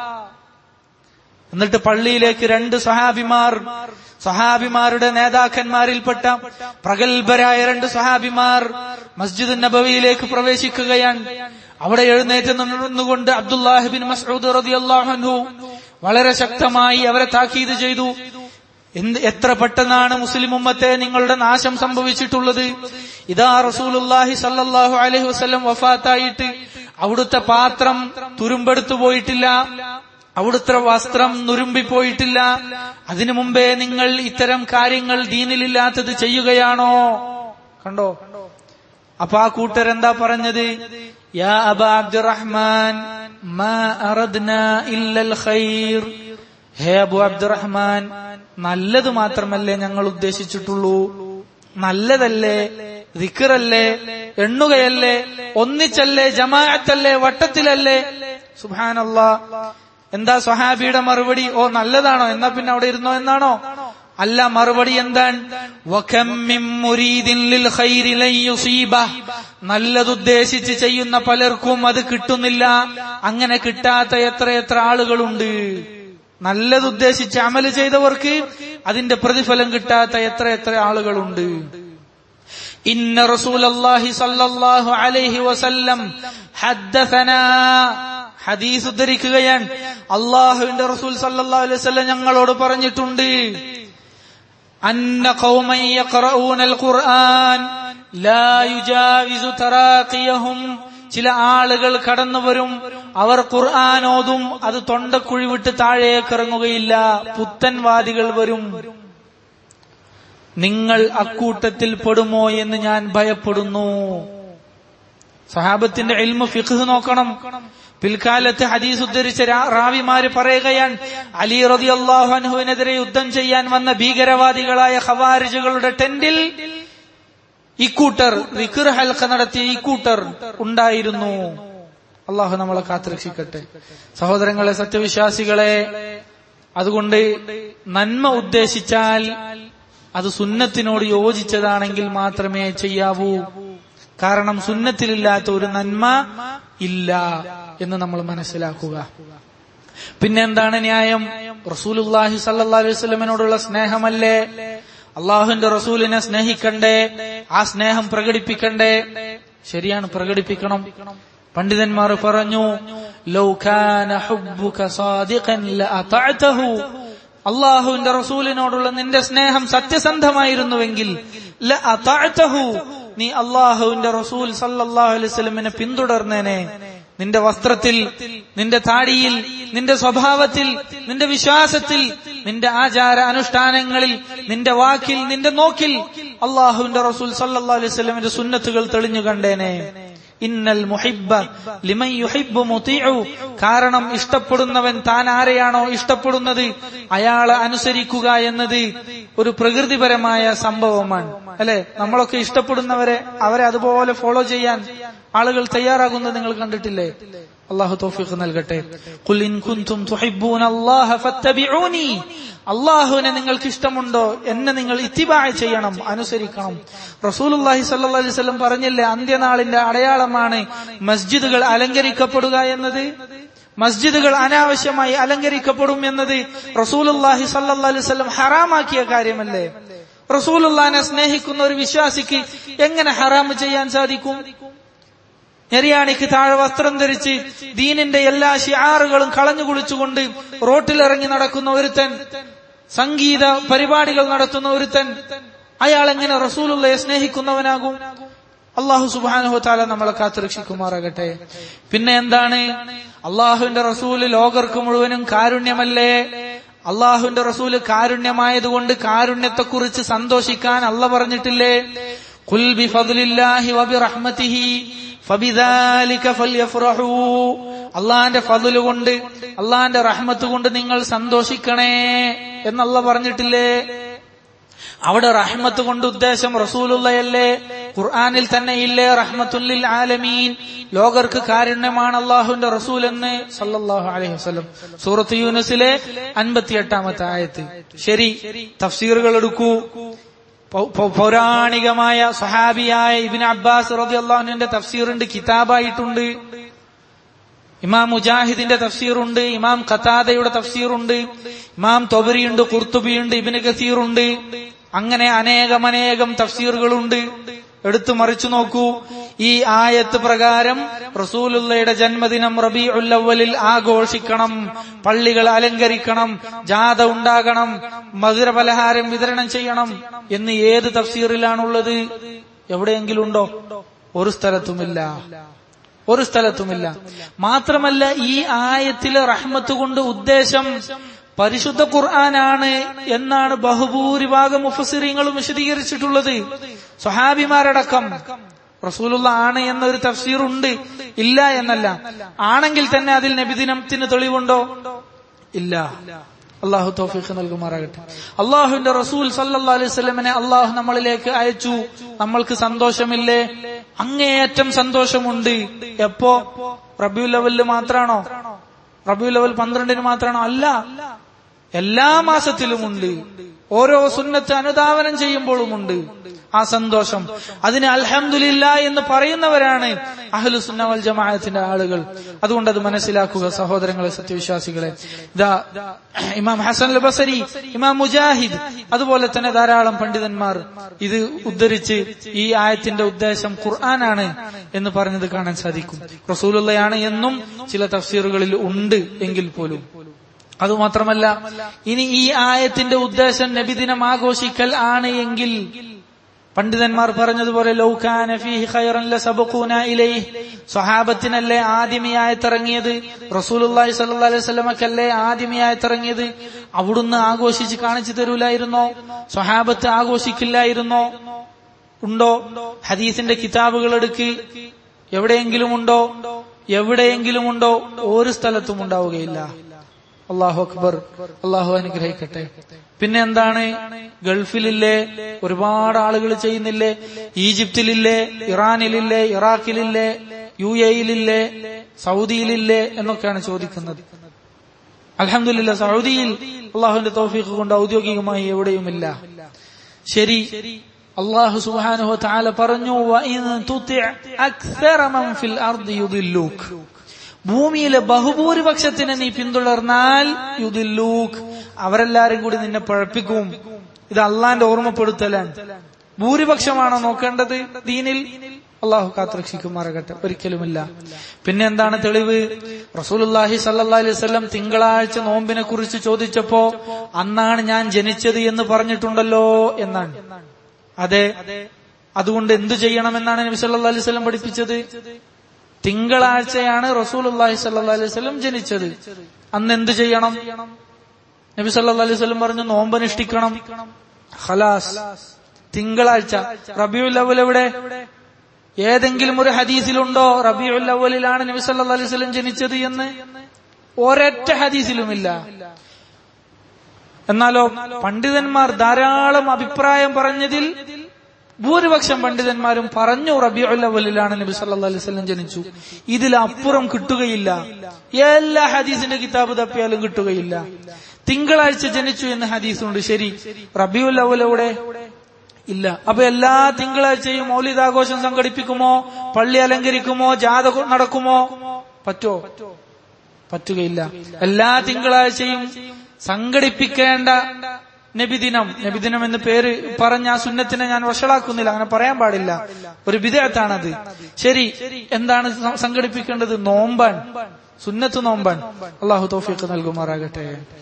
S1: എന്നിട്ട് പള്ളിയിലേക്ക് രണ്ട് സഹാബിമാർ സഹാബിമാരുടെ നേതാക്കന്മാരിൽപ്പെട്ട പ്രഗത്ഭരായ രണ്ട് സഹാബിമാർ മസ്ജിദ് നബവിയിലേക്ക് പ്രവേശിക്കുകയാണ് അവിടെ എഴുന്നേറ്റ് നിന്നുകൊണ്ട് അബ്ദുല്ലാഹിബിൻ മസൂദ് റതി അള്ളാഹു വളരെ ശക്തമായി അവരെ താക്കീത് ചെയ്തു എന്ത് എത്ര പെട്ടെന്നാണ് മുസ്ലിം ഉമ്മത്തെ നിങ്ങളുടെ നാശം സംഭവിച്ചിട്ടുള്ളത് ഇതാ റസൂലുല്ലാഹി സല്ലല്ലാഹു അലൈഹി വസല്ലം വഫാത്തായിട്ട് അവിടുത്തെ പാത്രം തുരുമ്പെടുത്തു പോയിട്ടില്ല അവിടുത്തെ വസ്ത്രം നുരുമ്പിപ്പോയിട്ടില്ല അതിനു മുമ്പേ നിങ്ങൾ ഇത്തരം കാര്യങ്ങൾ ദീനിലില്ലാത്തത് ചെയ്യുകയാണോ കണ്ടോ അപ്പൊ ആ കൂട്ടരെന്താ പറഞ്ഞത് യാ അബ അബ്ദുറഹ്മാൻ മാ അറദ്ന ഇല്ലൽ ഖൈർ ഹേ അബു അബ്ദുറഹ്മാൻ നല്ലത് മാത്രമല്ലേ ഞങ്ങൾ ഉദ്ദേശിച്ചിട്ടുള്ളൂ നല്ലതല്ലേ ദിക്കറല്ലേ എണ്ണുകയല്ലേ ഒന്നിച്ചല്ലേ ജമാഅത്തല്ലേ വട്ടത്തിലല്ലേ സുബാനല്ലാ എന്താ സ്വഹാബിയുടെ മറുപടി ഓ നല്ലതാണോ എന്നാ പിന്നെ അവിടെ ഇരുന്നോ എന്നാണോ അല്ല മറുപടി എന്താണ് നല്ലതുദ്ദേശിച്ച് ചെയ്യുന്ന പലർക്കും അത് കിട്ടുന്നില്ല അങ്ങനെ കിട്ടാത്ത എത്ര എത്ര ആളുകളുണ്ട് നല്ലതുദ്ദേശിച്ച് അമല് ചെയ്തവർക്ക് അതിന്റെ പ്രതിഫലം കിട്ടാത്ത എത്ര എത്ര ആളുകളുണ്ട് ഇന്ന റസൂലല്ലാഹി സല്ലല്ലാഹു അലൈഹി വസല്ലം ഹദ്ദസനാ ഹദീസ് ഉദ്ധരിക്കുകയാണ് അള്ളാഹുവിന്റെ റസൂൽ സല്ലല്ലാഹു അലൈഹി വസല്ലം ഞങ്ങളോട് പറഞ്ഞിട്ടുണ്ട് അന്ന ഖൗമൻ യഖറഊനൽ ഖുർആൻ ലാ യുജാവിസു തറാഖിയഹും ചില ആളുകൾ കടന്നു വരും അവർ ഖുർആൻ ഓതും അത് തൊണ്ടക്കുഴി വിട്ട് താഴേക്ക് ഇറങ്ങുകയില്ല പുത്തൻവാദികൾ വരും നിങ്ങൾ അക്കൂട്ടത്തിൽ പെടുമോ എന്ന് ഞാൻ ഭയപ്പെടുന്നു സഹാബത്തിന്റെ എൽമ ഫിഖ് നോക്കണം പിൽക്കാലത്ത് ഹദീസ് ഉദ്ധരിച്ച റാവിമാര് പറയുകയാണ് അലി റതി അള്ളാഹുഅനഹുവിനെതിരെ യുദ്ധം ചെയ്യാൻ വന്ന ഭീകരവാദികളായ ഖവാരിജുകളുടെ ടെന്റിൽ ഇക്കൂട്ടർ റിഖർ ഹൽക്ക നടത്തിയ ഇക്കൂട്ടർ ഉണ്ടായിരുന്നു അള്ളാഹു നമ്മളെ കാത്തുരക്ഷിക്കട്ടെ സഹോദരങ്ങളെ സത്യവിശ്വാസികളെ അതുകൊണ്ട് നന്മ ഉദ്ദേശിച്ചാൽ അത് സുന്നത്തിനോട് യോജിച്ചതാണെങ്കിൽ മാത്രമേ ചെയ്യാവൂ കാരണം സുന്നത്തിലില്ലാത്ത ഒരു നന്മ ഇല്ല എന്ന് നമ്മൾ മനസ്സിലാക്കുക പിന്നെ എന്താണ് ന്യായം റസൂലുല്ലാഹി സല്ലാ അലൈഹി സ്വലമിനോടുള്ള സ്നേഹമല്ലേ അള്ളാഹുവിന്റെ റസൂലിനെ സ്നേഹിക്കണ്ടേ ആ സ്നേഹം പ്രകടിപ്പിക്കണ്ടേ ശരിയാണ് പ്രകടിപ്പിക്കണം പണ്ഡിതന്മാർ പറഞ്ഞു അള്ളാഹുവിന്റെ റസൂലിനോടുള്ള നിന്റെ സ്നേഹം സത്യസന്ധമായിരുന്നുവെങ്കിൽ നീ അള്ളാഹുവിന്റെ റസൂൽ സല്ലാഹു അലൈഹി സ്വലമിനെ പിന്തുടർന്നേനെ നിന്റെ വസ്ത്രത്തിൽ നിന്റെ താടിയിൽ നിന്റെ സ്വഭാവത്തിൽ നിന്റെ വിശ്വാസത്തിൽ നിന്റെ ആചാര അനുഷ്ഠാനങ്ങളിൽ നിന്റെ വാക്കിൽ നിന്റെ നോക്കിൽ അള്ളാഹുവിന്റെ റസൂൽ സല്ലാ അലൈഹി സ്വലമിന്റെ സുന്നത്തുകൾ തെളിഞ്ഞു കണ്ടേനെ ഇന്നൽ മുഹിബ്ബ ലിമൻ യുഹിബ്ബു മുതീഉ കാരണം ഇഷ്ടപ്പെടുന്നവൻ താൻ ആരെയാണോ ഇഷ്ടപ്പെടുന്നത് അയാളെ അനുസരിക്കുക എന്നത് ഒരു പ്രകൃതിപരമായ സംഭവമാണ് അല്ലെ നമ്മളൊക്കെ ഇഷ്ടപ്പെടുന്നവരെ അവരെ അതുപോലെ ഫോളോ ചെയ്യാൻ ആളുകൾ തയ്യാറാകുന്നത് നിങ്ങൾ കണ്ടിട്ടില്ലേ അള്ളാഹു തൗഫീഖ് നൽകട്ടെ ഖുൽ ഇൻ കുൻതും തുഹിബ്ബൂന അല്ലാഹ ഫത്തബിഊനി അള്ളാഹുവിനെ നിങ്ങൾക്ക് ഇഷ്ടമുണ്ടോ എന്നെ നിങ്ങൾ ഇത്തിബാ ചെയ്യണം അനുസരിക്കണം റസൂലുല്ലാഹി സല്ലല്ലാഹു അലൈഹി വസല്ലം പറഞ്ഞില്ലേ അന്ത്യനാളിന്റെ അടയാളമാണ് മസ്ജിദുകൾ അലങ്കരിക്കപ്പെടുക എന്നത് മസ്ജിദുകൾ അനാവശ്യമായി അലങ്കരിക്കപ്പെടും എന്നത് റസൂലുല്ലാഹി സല്ലല്ലാഹു അലൈഹി വസല്ലം ഹറാമാക്കിയ കാര്യമല്ലേ റസൂലുള്ളാഹിനെ സ്നേഹിക്കുന്ന ഒരു വിശ്വാസിക്ക് എങ്ങനെ ഹറാം ചെയ്യാൻ സാധിക്കും ഞെരിയാണിക്ക് താഴെ വസ്ത്രം ധരിച്ച് ദീനിന്റെ എല്ലാ ഷിയാറുകളും കളഞ്ഞു കുളിച്ചുകൊണ്ട് റോട്ടിലിറങ്ങി നടക്കുന്ന ഒരുത്തൻ സംഗീത പരിപാടികൾ നടത്തുന്ന ഒരുത്തൻ അയാൾ എങ്ങനെ റസൂലുള്ളയെ സ്നേഹിക്കുന്നവനാകും അള്ളാഹു സുബാനുഹു താല നമ്മളെ കാത്തുരക്ഷിക്കുമാറാകട്ടെ പിന്നെ എന്താണ് അള്ളാഹുവിന്റെ റസൂല് ലോകർക്ക് മുഴുവനും കാരുണ്യമല്ലേ അള്ളാഹുവിന്റെ റസൂല് കാരുണ്യമായതുകൊണ്ട് കാരുണ്യത്തെക്കുറിച്ച് സന്തോഷിക്കാൻ അല്ല പറഞ്ഞിട്ടില്ലേ കുൽ ബി ഫദ്ലില്ലാഹി വബി റഹ്മത്തിഹി ഫബിദാലിക ഫൽയഫ്റഹൂ അള്ളാന്റെ ഫضല് കൊണ്ട് അള്ളാന്റെ റഹ്മത്ത് കൊണ്ട് നിങ്ങൾ സന്തോഷിക്കണേ എന്നല്ല പറഞ്ഞിട്ടില്ലേ അവിടെ റഹ്മത്ത് കൊണ്ട് ഉദ്ദേശം റസൂലുള്ളയല്ലേ ഖുർആനിൽ തന്നെ ഇല്ലേ റഹ്മത്തുല്ലിൽ ആലമീൻ ലോകർക്ക് കാരുണ്യമാണ് അള്ളാഹുവിന്റെ റസൂൽ എന്ന് സല്ലല്ലാഹു അലൈഹി വസല്ലം സൂറത്ത് യൂനസിലെ അൻപത്തിയെട്ടാമത്തെ ആയത്ത് ശരി തഫ്സീറുകൾ എടുക്കൂ പൗരാണികമായ സഹാബിയായ ഇബിൻ അബ്ബാസ് റബി അള്ളാഹുവിന്റെ തഫ്സീറുണ്ട് കിതാബായിട്ടുണ്ട് ഇമാം മുജാഹിദിന്റെ തഫ്സീറുണ്ട് ഇമാം ഖത്താദയുടെ തഫ്സീറുണ്ട് ഇമാം തൊബരിയുണ്ട് കുർത്തുബിയുണ്ട് ഇബിന് കസീറുണ്ട് അങ്ങനെ അനേകം അനേകം തഫ്സീറുകളുണ്ട് എടുത്തു മറിച്ചു നോക്കൂ ഈ ആയത്ത് പ്രകാരം റസൂലുള്ളയുടെ ജന്മദിനം റബി ഉല്ലവലിൽ ആഘോഷിക്കണം പള്ളികൾ അലങ്കരിക്കണം ജാഥ ഉണ്ടാകണം മധുര പലഹാരം വിതരണം ചെയ്യണം എന്ന് ഏത് തഫ്സീറിലാണുള്ളത് എവിടെയെങ്കിലും ഉണ്ടോ ഒരു സ്ഥലത്തുമില്ല ഒരു സ്ഥലത്തുമില്ല മാത്രമല്ല ഈ ആയത്തിലെ റഹ്മത്ത് കൊണ്ട് ഉദ്ദേശം പരിശുദ്ധ ഖുർആനാണ് എന്നാണ് ബഹുഭൂരിഭാഗം മുഫസിറിങ്ങളും വിശദീകരിച്ചിട്ടുള്ളത് സ്വഹാബിമാരടക്കം റസൂലുള്ള ആണ് എന്നൊരു തഫ്സീർ ഉണ്ട് ഇല്ല എന്നല്ല ആണെങ്കിൽ തന്നെ അതിൽ നബിദിനത്തിന് തെളിവുണ്ടോ ഇല്ല അള്ളാഹു തൗഫീഖ് നൽകുമാറാകട്ടെ അള്ളാഹുവിന്റെ റസൂൽ സല്ലല്ലാഹു അലൈഹി വസല്ലമനെ അള്ളാഹു നമ്മളിലേക്ക് അയച്ചു നമ്മൾക്ക് സന്തോഷമില്ലേ അങ്ങേയറ്റം സന്തോഷമുണ്ട് എപ്പോ റബിയുൽ ലെവലിൽ മാത്രാണോ റബിയുൽ ലെവൽ പന്ത്രണ്ടിന് മാത്രാണോ അല്ല എല്ലാ മാസത്തിലുമുണ്ട് ഓരോ സുന്നത്ത് അനുധാവനം ചെയ്യുമ്പോഴുമുണ്ട് ആ സന്തോഷം അതിന് അൽഹംദുലില്ല എന്ന് പറയുന്നവരാണ് അഹ്ലു സുന്നവൽ ജമാഅത്തിന്റെ ആളുകൾ അതുകൊണ്ട് അത് മനസ്സിലാക്കുക സഹോദരങ്ങളെ സത്യവിശ്വാസികളെ ഇതാ ഇമാം ഹസൻ അൽ ബസരി ഇമാം മുജാഹിദ് അതുപോലെ തന്നെ ധാരാളം പണ്ഡിതന്മാർ ഇത് ഉദ്ധരിച്ച് ഈ ആയത്തിന്റെ ഉദ്ദേശം ഖുർആനാണ് എന്ന് പറഞ്ഞത് കാണാൻ സാധിക്കും റസൂലുള്ളയാണ് എന്നും ചില തഫ്സീറുകളിൽ ഉണ്ട് എങ്കിൽ പോലും അതുമാത്രമല്ല ഇനി ഈ ആയത്തിന്റെ ഉദ്ദേശം നബിദിനം ആഘോഷിക്കൽ ആണ് എങ്കിൽ പണ്ഡിതന്മാർ പറഞ്ഞതുപോലെ ലൗഖാന ഫീഹി ഖൈറൻ ലസബഖൂന ഇലൈഹി സ്വഹാബത്തിനല്ലേ ആദ്യമേ ആയത്തിറങ്ങിയത് റസൂലുള്ളാഹി സ്വല്ലല്ലാഹി അലൈഹി വസല്ലമക്കല്ലേ ആദ്യമേ ആയത്തിറങ്ങിയത് അവിടുന്ന് ആഘോഷിച്ച് കാണിച്ചു തരൂലായിരുന്നോ സ്വഹാബത്ത് ആഘോഷിക്കില്ലായിരുന്നോ ഉണ്ടോ ഹദീസിന്റെ കിതാബുകൾ എടുക്ക് എവിടെയെങ്കിലും ഉണ്ടോ എവിടെയെങ്കിലും ഉണ്ടോ ഒരു സ്ഥലത്തും ഉണ്ടാവുകയില്ല അള്ളാഹു അക്ബർ അള്ളാഹു അനുഗ്രഹിക്കട്ടെ പിന്നെ എന്താണ് ഗൾഫിലില്ലേ ഒരുപാട് ആളുകൾ ചെയ്യുന്നില്ലേ ഈജിപ്തിലില്ലേ ഇറാനിലില്ലേ ഇറാഖിലില്ലേ യു എയിലില്ലേ സൗദിയിലില്ലേ എന്നൊക്കെയാണ് ചോദിക്കുന്നത് അലഹമില്ല സൗദിയിൽ അള്ളാഹുവിന്റെ തോഫീഖ് കൊണ്ട് ഔദ്യോഗികമായി എവിടെയുമില്ല ശരി അള്ളാഹു സുബാനുഹു താല പറഞ്ഞു ഭൂമിയിലെ ബഹുഭൂരിപക്ഷത്തിനെ നീ പിന്തുടർന്നാൽ യുദില്ലൂക്ക് അവരെല്ലാരും കൂടി നിന്നെ പഴപ്പിക്കും ഇത് അള്ളാന്റെ ഓർമ്മപ്പെടുത്തലാണ് ഭൂരിപക്ഷമാണോ നോക്കേണ്ടത് ദീനിൽ അള്ളാഹു കാത്തുരക്ഷിക്കുമാറാകട്ടെ ഒരിക്കലുമില്ല പിന്നെ എന്താണ് തെളിവ് റസൂലുല്ലാഹി സല്ലാ അലൈഹി വസല്ലം തിങ്കളാഴ്ച നോമ്പിനെ കുറിച്ച് ചോദിച്ചപ്പോ അന്നാണ് ഞാൻ ജനിച്ചത് എന്ന് പറഞ്ഞിട്ടുണ്ടല്ലോ എന്നാണ് അതെ അതുകൊണ്ട് എന്തു ചെയ്യണമെന്നാണ് നബി സല്ലാ അലൈഹി വസല്ലം പഠിപ്പിച്ചത് തിങ്കളാഴ്ചയാണ് റസൂൽ അള്ളാഹി സല്ലാ അലൈഹി വസല്ലം ജനിച്ചത് അന്ന് എന്ത് ചെയ്യണം നബി സല്ലാ അലൈഹി വസല്ലം പറഞ്ഞു നോമ്പനുഷ്ഠിക്കണം ഖലാസ് തിങ്കളാഴ്ച റബിയുൽ അവൽ എവിടെ ഏതെങ്കിലും ഒരു ഹദീസിലുണ്ടോ റബിയുൽ അവലിലാണ് നബി സല്ലാ അലൈഹി വസല്ലം ജനിച്ചത് എന്ന് ഒരൊറ്റ ഹദീസിലുമില്ല എന്നാലോ പണ്ഡിതന്മാർ ധാരാളം അഭിപ്രായം പറഞ്ഞതിൽ ഭൂരിപക്ഷം പണ്ഡിതന്മാരും പറഞ്ഞു റബിയുൽ അവലിലാണ് നബി സല്ലാ അലൈഹി വസല്ലം ജനിച്ചു ഇതിലപ്പുറം കിട്ടുകയില്ല എല്ലാ ഹദീസിന്റെ കിതാബ് തപ്പിയാലും കിട്ടുകയില്ല തിങ്കളാഴ്ച ജനിച്ചു എന്ന് ഹദീസുണ്ട് ശരി റബിയുൽ അവൽ എവിടെ ഇല്ല അപ്പൊ എല്ലാ തിങ്കളാഴ്ചയും മൗലികാഘോഷം സംഘടിപ്പിക്കുമോ പള്ളി അലങ്കരിക്കുമോ ജാഥ നടക്കുമോ പറ്റോ പറ്റുകയില്ല എല്ലാ തിങ്കളാഴ്ചയും സംഘടിപ്പിക്കേണ്ട നബിദിനം നബിദിനം എന്ന് പേര് പറഞ്ഞ ആ സുന്നത്തിനെ ഞാൻ വഷളാക്കുന്നില്ല അങ്ങനെ പറയാൻ പാടില്ല ഒരു വിധേയത്താണത് ശരി എന്താണ് സംഘടിപ്പിക്കേണ്ടത് നോമ്പാൻ സുന്നത്ത് നോമ്പാൻ അള്ളാഹു തോഫിക്ക് നൽകുമാറാകട്ടെ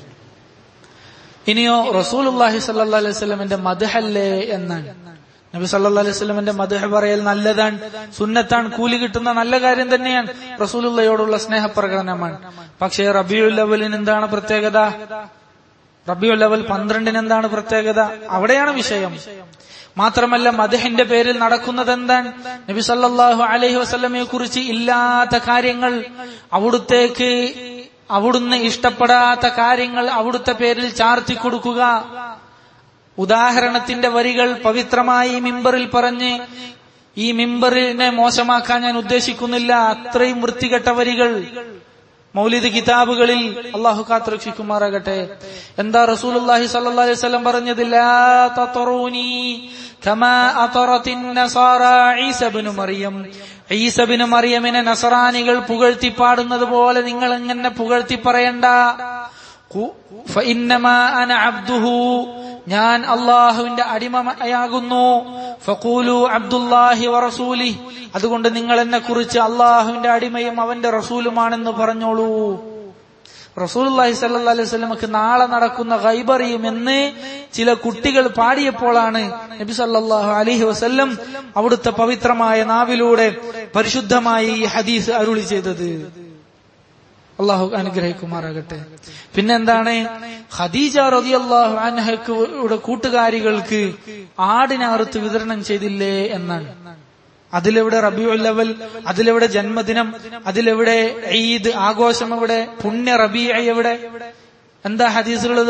S1: ഇനിയോ റസൂലുല്ലാഹി സല്ലാ അലൈഹി സ്വലമിന്റെ മധുഹല്ലേ എന്നാണ് നബി സല്ലാ അലൈഹി സ്വലമിന്റെ മധുഹ പറയൽ നല്ലതാണ് സുന്നത്താണ് കൂലി കിട്ടുന്ന നല്ല കാര്യം തന്നെയാണ് റസൂലുള്ളയോടുള്ള സ്നേഹപ്രകടനമാണ് പക്ഷേ റബിയുൽ അവലിന് എന്താണ് പ്രത്യേകത റബിയുൽ അവൽ പന്ത്രണ്ടിന് എന്താണ് പ്രത്യേകത അവിടെയാണ് വിഷയം മാത്രമല്ല മദഹിന്റെ പേരിൽ നടക്കുന്നത് എന്താണ് നബി സല്ലാഹു അലൈഹി വസ്ലമയെ കുറിച്ച് ഇല്ലാത്ത കാര്യങ്ങൾ അവിടുത്തേക്ക് അവിടുന്ന് ഇഷ്ടപ്പെടാത്ത കാര്യങ്ങൾ അവിടുത്തെ പേരിൽ ചാർത്തി കൊടുക്കുക ഉദാഹരണത്തിന്റെ വരികൾ പവിത്രമായി മിമ്പറിൽ പറഞ്ഞ് ഈ മിമ്പറിനെ മോശമാക്കാൻ ഞാൻ ഉദ്ദേശിക്കുന്നില്ല അത്രയും വൃത്തികെട്ട വരികൾ മൗലിദ് കിതാബുകളിൽ അള്ളാഹു കാത്തുരക്ഷിക്കുമാറാകട്ടെ എന്താ റസൂലുള്ളാഹി സ്വല്ലല്ലാഹി അലൈഹി വസല്ലം പറഞ്ഞത് ലാ തതറൂനി കമാ അതറത്തിൻ നസാറ ഈസ ഇബ്നു മറിയം ഈസ ഇബ്നു മറിയമിനെ നസറാനികൾ പുകഴ്ത്തി പാടുന്നത് പോലെ നിങ്ങൾ എങ്ങനെ പുകഴ്ത്തി പറയണ്ട ഫഇന്നമാ അന അബ്ദുഹു ഞാൻ അള്ളാഹുവിന്റെ അടിമയാകുന്നു ഫഖൂലു അബ്ദുല്ലാഹി വറസൂലി അതുകൊണ്ട് നിങ്ങൾ എന്നെ കുറിച്ച് അള്ളാഹുവിന്റെ അടിമയും അവന്റെ റസൂലുമാണെന്ന് പറഞ്ഞോളൂ റസൂലുള്ളാഹി സല്ലല്ലാഹു അലൈഹി വസല്ലമക്ക് നാളെ നടക്കുന്ന ഗൈബറിയുമെന്ന് ചില കുട്ടികൾ പാടിയപ്പോഴാണ് നബി സല്ലല്ലാഹു അലൈഹി വസല്ലം അവിടുത്തെ പവിത്രമായ നാവിലൂടെ പരിശുദ്ധമായി ഈ ഹദീസ് അരുളി ചെയ്തത് അള്ളാഹു അനുഗ്രഹിക്കുമാറാകട്ടെ പിന്നെന്താണ് ഖദീജ റളിയല്ലാഹു അൻഹയുടെ കൂട്ടുകാരികൾക്ക് ആടിനെ അറുത്ത് വിതരണം ചെയ്തില്ലേ എന്നാണ് അതിലെവിടെ റബിയുൽ ലവൽ അതിലെവിടെ ജന്മദിനം അതിലെവിടെ ഈദ് ആഘോഷം എവിടെ പുണ്യ റബി എവിടെ എന്താ ഹദീസുള്ളത്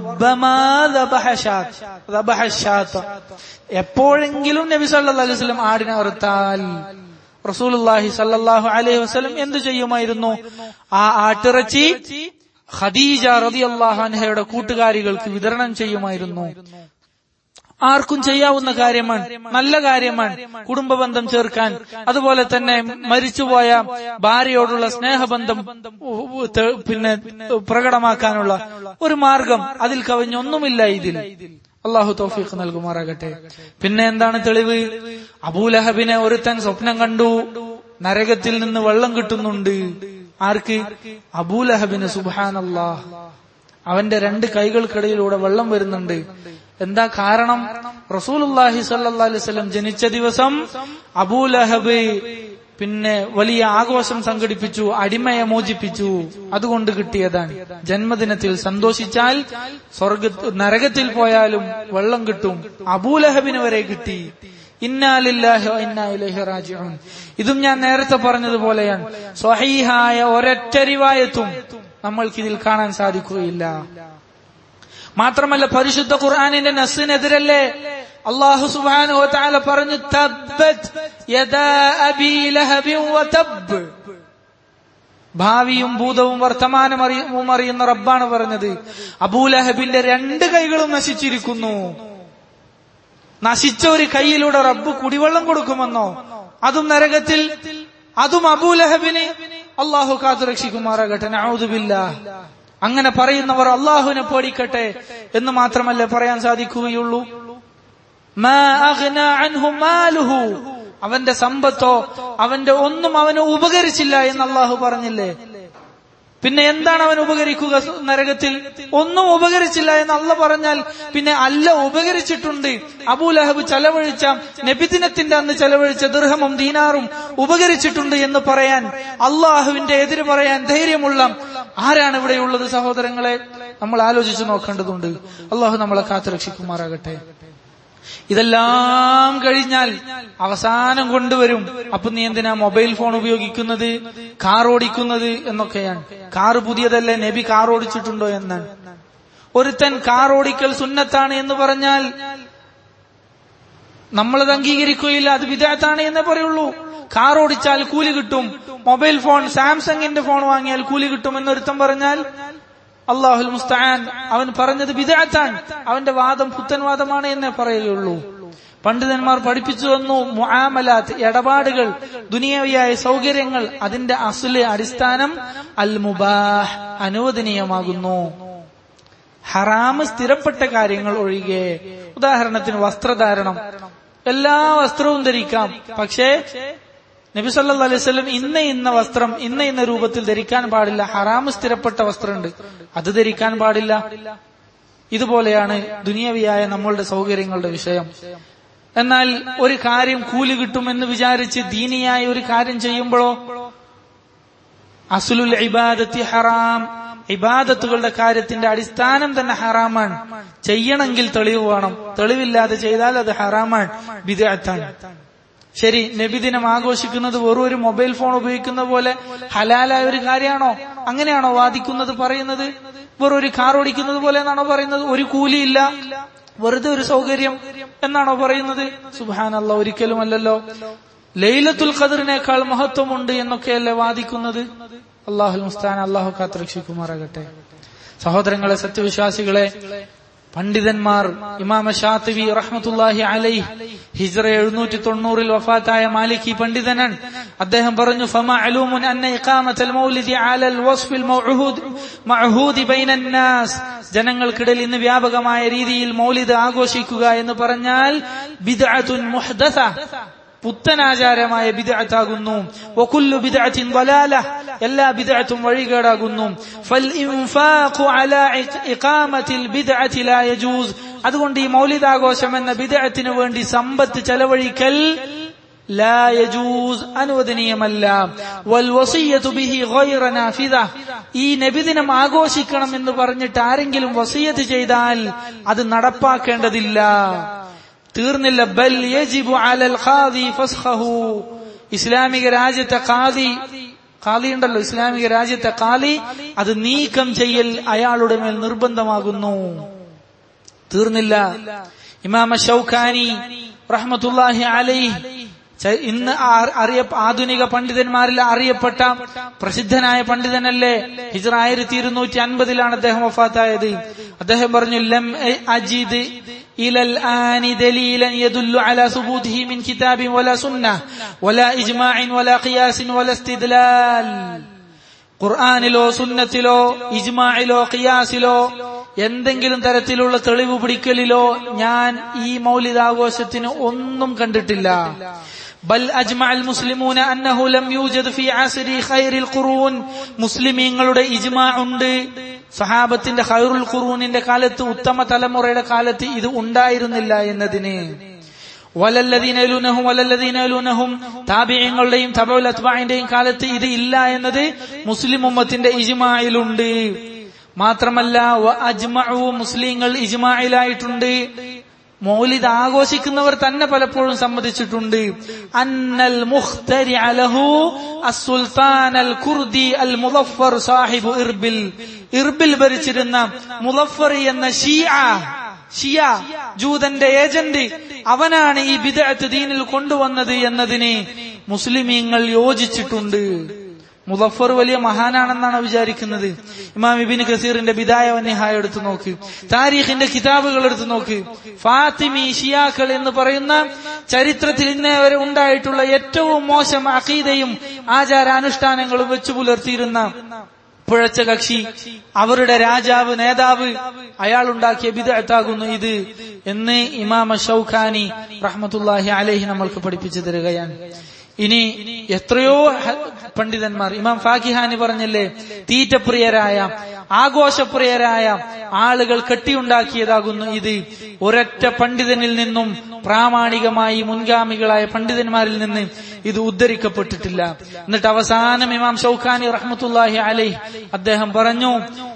S1: എപ്പോഴെങ്കിലും നബി സല്ലല്ലാഹു അലൈഹി വസല്ലം ആടിനെ അറുത്താൽ റസൂലുള്ളാഹി സല്ലല്ലാഹു അലൈഹി വസല്ലം എന്തു ചെയ്യുമായിരുന്നു ആ ആട്ടിറച്ചി ഖദീജ റളിയല്ലാഹു അൻഹയുടെ കൂട്ടുകാരികൾക്ക് വിതരണം ചെയ്യുമായിരുന്നു ആർക്കും ചെയ്യാവുന്ന കാര്യമാണ് നല്ല കാര്യമാണ് കുടുംബബന്ധം ചേർക്കാൻ അതുപോലെ തന്നെ മരിച്ചുപോയ ഭാര്യയോടുള്ള സ്നേഹബന്ധം പിന്നെ പ്രകടമാക്കാനുള്ള ഒരു മാർഗം അതിൽ കവിഞ്ഞൊന്നുമില്ല ഇതിൽ അള്ളാഹു തൗഫീഖ് നൽകുമാറാകട്ടെ പിന്നെ എന്താണ് തെളിവ് അബൂലഹബിനെ ഒരുത്തൻ സ്വപ്നം കണ്ടു നരകത്തിൽ നിന്ന് വെള്ളം കിട്ടുന്നുണ്ട് ആർക്ക് അബൂലഹബിന് സുബാനല്ലാഹ് അവന്റെ രണ്ട് കൈകൾക്കിടയിലൂടെ വെള്ളം വരുന്നുണ്ട് എന്താ കാരണം റസൂലുല്ലാഹി സല്ലല്ലാഹു അലൈഹി വസല്ലം ജനിച്ച ദിവസം അബൂലഹബ് പിന്നെ വലിയ ആഘോഷം സംഘടിപ്പിച്ചു അടിമയെ മോചിപ്പിച്ചു അതുകൊണ്ട് കിട്ടിയതാണ് ജന്മദിനത്തിൽ സന്തോഷിച്ചാൽ സ്വർഗ നരകത്തിൽ പോയാലും വെള്ളം കിട്ടും അബൂലഹബിന് വരെ കിട്ടി ഇന്നാലില്ലാഹി ഇന്നാ ഇലൈഹി റാജിഊൻ ഇതും ഞാൻ നേരത്തെ പറഞ്ഞതുപോലെയാണ് സ്വഹീഹായ ഒരൊറ്റ റിവായത്തും നമ്മൾക്കിതിൽ കാണാൻ സാധിക്കുകയില്ല മാത്രമല്ല പരിശുദ്ധ ഖുർആാനിന്റെ നസ്സിനെതിരല്ലേ അള്ളാഹു സുബാനു താല പറഞ്ഞു തബ്ബത് യദാ അബീ ലഹബിൻ വതബ് ഭാവിയും ഭൂതവും വർത്തമാനവും അറിയുന്ന റബ്ബാണ് പറഞ്ഞത് അബൂലഹബിന്റെ രണ്ട് കൈകളും നശിച്ചിരിക്കുന്നു നശിച്ച ഒരു കൈയിലൂടെ റബ്ബ് കുടിവെള്ളം കൊടുക്കുമെന്നോ അതും നരകത്തിൽ അതും അബൂലഹബിന് അള്ളാഹു കാത്തുരക്ഷിക്കുമാറാകട്ടെ നൗദുബില്ല അങ്ങനെ പറയുന്നവർ അള്ളാഹുവിനെ പേടിക്കട്ടെ എന്ന് മാത്രമല്ലേ പറയാൻ സാധിക്കുകയുള്ളൂ അവന്റെ സമ്പത്തോ അവന്റെ ഒന്നും അവന് ഉപകരിച്ചില്ല എന്ന് അള്ളാഹു പറഞ്ഞില്ലേ പിന്നെ എന്താണ് അവൻ ഉപകരിക്കുക നരകത്തിൽ ഒന്നും ഉപകരിച്ചില്ല എന്ന് അല്ല പറഞ്ഞാൽ പിന്നെ അല്ല ഉപകരിച്ചിട്ടുണ്ട് അബൂലഹബ് ചെലവഴിച്ച നബിദിനത്തിന്റെ അന്ന് ചെലവഴിച്ച ദൃഹമും ദീനാറും ഉപകരിച്ചിട്ടുണ്ട് എന്ന് പറയാൻ അള്ളാഹുവിന്റെ എതിര് പറയാൻ ധൈര്യമുള്ള ആരാണ് ഇവിടെയുള്ളത് സഹോദരങ്ങളെ നമ്മൾ ആലോചിച്ചു നോക്കേണ്ടതുണ്ട് അള്ളാഹു നമ്മളെ കാത്തുരക്ഷിക്കുമാറാകട്ടെ ഇതെല്ലാം കഴിഞ്ഞാൽ അവസാനം കൊണ്ടുവരും അപ്പൊ നീ എന്തിനാ മൊബൈൽ ഫോൺ ഉപയോഗിക്കുന്നത് കാർ ഓടിക്കുന്നത് എന്നൊക്കെയാണ് കാർ പുതിയതല്ലേ നബി കാർ ഓടിച്ചിട്ടുണ്ടോ എന്നാണ് ഒരുത്തൻ കാർ ഓടിക്കൽ സുന്നത്താണ് എന്ന് പറഞ്ഞാൽ നമ്മളത് അംഗീകരിക്കുകയില്ല അത് വിദഗ്ധാണ് എന്നേ പറയുള്ളൂ കാർ ഓടിച്ചാൽ കൂലി കിട്ടും മൊബൈൽ ഫോൺ സാംസങ്ങിന്റെ ഫോൺ വാങ്ങിയാൽ കൂലി കിട്ടും എന്നൊരുത്തൻ പറഞ്ഞാൽ അള്ളാഹുൽ മുസ്താൻ അവൻ പറഞ്ഞത് വിദഗ്ധാൻ അവന്റെ വാദം പുത്തൻവാദമാണ് എന്നേ പറയുകയുള്ളൂ പണ്ഡിതന്മാർ പഠിപ്പിച്ചു തന്നു മുആമലാത്ത് ഇടപാടുകൾ ദുനിയാവിയായ സൗകര്യങ്ങൾ അതിന്റെ അസുല് അടിസ്ഥാനം അൽ മുബാഹ് അനുവദനീയമാകുന്നു ഹറാമ് സ്ഥിരപ്പെട്ട കാര്യങ്ങൾ ഒഴികെ ഉദാഹരണത്തിന് വസ്ത്രധാരണം എല്ലാ വസ്ത്രവും ധരിക്കാം പക്ഷേ നബി സല്ലാ അലൈഹി സ്വലം ഇന്ന ഇന്ന വസ്ത്രം ഇന്ന ഇന്ന രൂപത്തിൽ ധരിക്കാൻ പാടില്ല ഹറാമ് സ്ഥിരപ്പെട്ട വസ്ത്രമുണ്ട് അത് ധരിക്കാൻ പാടില്ല ഇതുപോലെയാണ് ദുനിയവിയായ നമ്മളുടെ സൗകര്യങ്ങളുടെ വിഷയം എന്നാൽ ഒരു കാര്യം കൂലി കിട്ടുമെന്ന് വിചാരിച്ച് ദീനിയായ ഒരു കാര്യം ചെയ്യുമ്പോഴോ അസുലുൽ ഇബാദത്തി ഹറാം ഇബാദത്തുകളുടെ കാര്യത്തിന്റെ അടിസ്ഥാനം തന്നെ ഹറാമാണ് ചെയ്യണമെങ്കിൽ തെളിവ് വേണം തെളിവില്ലാതെ ചെയ്താൽ അത് ഹറാമാണ് വിദഗ്ധാണ് ശരി നബിദിനം ആഘോഷിക്കുന്നത് വെറും ഒരു മൊബൈൽ ഫോൺ ഉപയോഗിക്കുന്ന പോലെ ഹലാലായ ഒരു കാര്യമാണോ അങ്ങനെയാണോ വാദിക്കുന്നത് പറയുന്നത് വെറും ഒരു കാർ ഓടിക്കുന്നത് പോലെ എന്നാണോ പറയുന്നത് ഒരു കൂലിയില്ല വെറുതെ ഒരു സൗകര്യം എന്നാണോ പറയുന്നത് സുബാനല്ല ഒരിക്കലും അല്ലല്ലോ ലൈലത്തുൽ ഖദറിനേക്കാൾ മഹത്വമുണ്ട് എന്നൊക്കെയല്ലേ വാദിക്കുന്നത് അള്ളാഹുൽ മുസ്താൻ അള്ളാഹു കാത്തുരക്ഷിക്കുമാറാകട്ടെ സഹോദരങ്ങളെ സത്യവിശ്വാസികളെ പണ്ഡിതന്മാർ ഇമാമ ഷാത്തിവി റഹ്മത്തുല്ലാഹി അലൈ ഹിജ്റ എഴുന്നൂറ്റി തൊണ്ണൂറിൽ വഫാത്തായ മാലിക്കി പണ്ഡിതനാണ് അദ്ദേഹം പറഞ്ഞു ഫമഅലൂമുൻ അന്ന ഇഖാമത്തൽ മൗലിദി അലൽ വസ്ഫിൽ മൗഊദ് മഅഹൂദി ബൈനൻ നാസ് ജനങ്ങൾക്കിടയിൽ ഇന്ന് വ്യാപകമായ രീതിയിൽ മൗലിദ് ആഘോഷിക്കുക എന്ന് പറഞ്ഞാൽ ബിദ്അത്തുൻ മുഹ്ദസ പുത്തനാചാരമായ ബിദഅത്താകുന്നു വകുല്ലു ബിദഅത്തിൻ ളലാല എല്ലാ ബിദഅത്തും വഴികേടാകുന്നു ഫൽ ഇൻഫാഖു അലാ ഇഖാമത്തിൽ ബിദഅത്തി ലാ യജൂസ് അതുകൊണ്ട് ഈ മൗലിദാഘോഷം എന്ന ബിദഅത്തിന് വേണ്ടി സമ്പത്ത് ചെലവഴിക്കൽ ലാ യജൂസ് അനുവദനീയമല്ല വൽ വസിയ്യതു ബിഹി ഗൈറ നാഫിദ ഈ നബിദിനം ആഘോഷിക്കണം എന്ന് പറഞ്ഞിട്ട് ആരെങ്കിലും വസിയത്ത് ചെയ്താൽ അത് നടപ്പാക്കേണ്ടതില്ല തീർന്നില്ല ബൽ യജിബു അലൽ ഖാദി ഫസ്ഖഹു ഇസ്ലാമിക രാജ്യത്തെ ഖാദി ഖാദി ഉണ്ടല്ലോ ഇസ്ലാമിക രാജ്യത്തെ ഖാദി അത് നീക്കം ചെയ്യൽ അയാളുടെ മേൽ നിർബന്ധമാകുന്നു തീർന്നില്ല ഇമാമ ഷൗഖാനി റഹ്മത്തുല്ലാഹി അലൈഹി ഇന്ന് അറിയ ആധുനിക പണ്ഡിതന്മാരിൽ അറിയപ്പെട്ട പ്രസിദ്ധനായ പണ്ഡിതനല്ലേ ഹിജ്റ ആയിരത്തി ഇരുന്നൂറ്റി അൻപതിലാണ് അദ്ദേഹം വഫാത്തായത് അദ്ദേഹം പറഞ്ഞു ലം അജിദ് إلى الآن دليلا يدل على ثبوته من كتاب ولا سنة ولا إجماع ولا قياس ولا استدلال ഖുർആാനിലോ സുന്നത്തിലോ ഇജ്മായിലോ ഖിയാസിലോ എന്തെങ്കിലും തരത്തിലുള്ള തെളിവ് പിടിക്കലിലോ ഞാൻ ഈ മൗലികാഘോഷത്തിന് ഒന്നും കണ്ടിട്ടില്ല ബൽ അജ്മഅൽ മുസ്ലിമൂന അന്നഹു ലം യൂജദ് ഫി അസ്രി ഖൈറിൽ ഖുറൂൻ മുസ്ലിമീങ്ങളുടെ ഇജ്മാ ഉണ്ട് സഹാബത്തിന്റെ ഖൈറുൽ ഖുറൂനിന്റെ കാലത്ത് ഉത്തമ തലമുറയുടെ കാലത്ത് ഇത് ഉണ്ടായിരുന്നില്ല എന്നതിന് വലല്ലദീനലൂനഹും വലല്ലദീനലൂനഹും താബിയങ്ങളുടെയും തബുൽ അത്ബാഇന്റെയും കാലത്ത് ഇത് ഇല്ല എന്നത് മുസ്ലിം ഉമ്മത്തിന്റെ ഇജ്മായിലുണ്ട് മാത്രമല്ല അജ്മഉ മുസ്ലിങ്ങൾ ഇജ്മായിലായിട്ടുണ്ട് മൗലിദ് ആഘോഷിക്കുന്നവർ തന്നെ പലപ്പോഴും സമ്മതിച്ചിട്ടുണ്ട് അന്നൽ മുഖ്തരി അലഹു അസുൽത്താൻ അൽ കുർദി അൽ മുലഫർ സാഹിബ് ഇർബിൽ ഇർബിൽ ഭരിച്ചിരുന്ന മുലഫർ എന്ന ഷിയ ഷിയ ജൂതന്റെ ഏജന്റ് അവനാണ് ഈ ബിദഅത്ത് ദീനിൽ കൊണ്ടുവന്നത് എന്നതിനെ മുസ്ലിമീങ്ങൾ യോജിച്ചിട്ടുണ്ട് മുദഫർ വലിയ മഹാനാണെന്നാണ് വിചാരിക്കുന്നത് ഇമാം ഇബിന് കസീറിന്റെ ബിദായ വന്യഹായ എടുത്തു നോക്ക് താരീഖിന്റെ കിതാബുകൾ എടുത്തു നോക്ക് ഫാത്തിമി ഷിയാക്കൾ എന്ന് പറയുന്ന ചരിത്രത്തിൽ ഇന്നേ വരെ ഉണ്ടായിട്ടുള്ള ഏറ്റവും മോശം അഖീദയും ആചാരാനുഷ്ഠാനങ്ങളും വെച്ചു പുലർത്തിയിരുന്ന പുഴച്ച കക്ഷി അവരുടെ രാജാവ് നേതാവ് അയാൾ ഉണ്ടാക്കിയ ബിദഅത്താകുന്നു ഇത് എന്ന് ഇമാമ ഷൗഖാനി റഹ്മത്തുല്ലാഹി അലഹി നമ്മൾക്ക് പഠിപ്പിച്ചു തരികയാണ് ഇനി എത്രയോ പണ്ഡിതന്മാർ ഇമാം ഫാക്കിഹാനി പറഞ്ഞല്ലേ തീറ്റപ്രിയരായ ആഘോഷപ്രിയരായ ആളുകൾ കെട്ടിയുണ്ടാക്കിയതാകുന്നു ഇത് ഒരൊറ്റ പണ്ഡിതനിൽ നിന്നും പ്രാമാണികമായി മുൻഗാമികളായ പണ്ഡിതന്മാരിൽ നിന്ന് ഇത് ഉദ്ധരിക്കപ്പെട്ടിട്ടില്ല എന്നിട്ട് അവസാനം ഇമാം ഷൗഖാനി റഹ്മത്തുല്ലാഹി അലൈ അദ്ദേഹം പറഞ്ഞു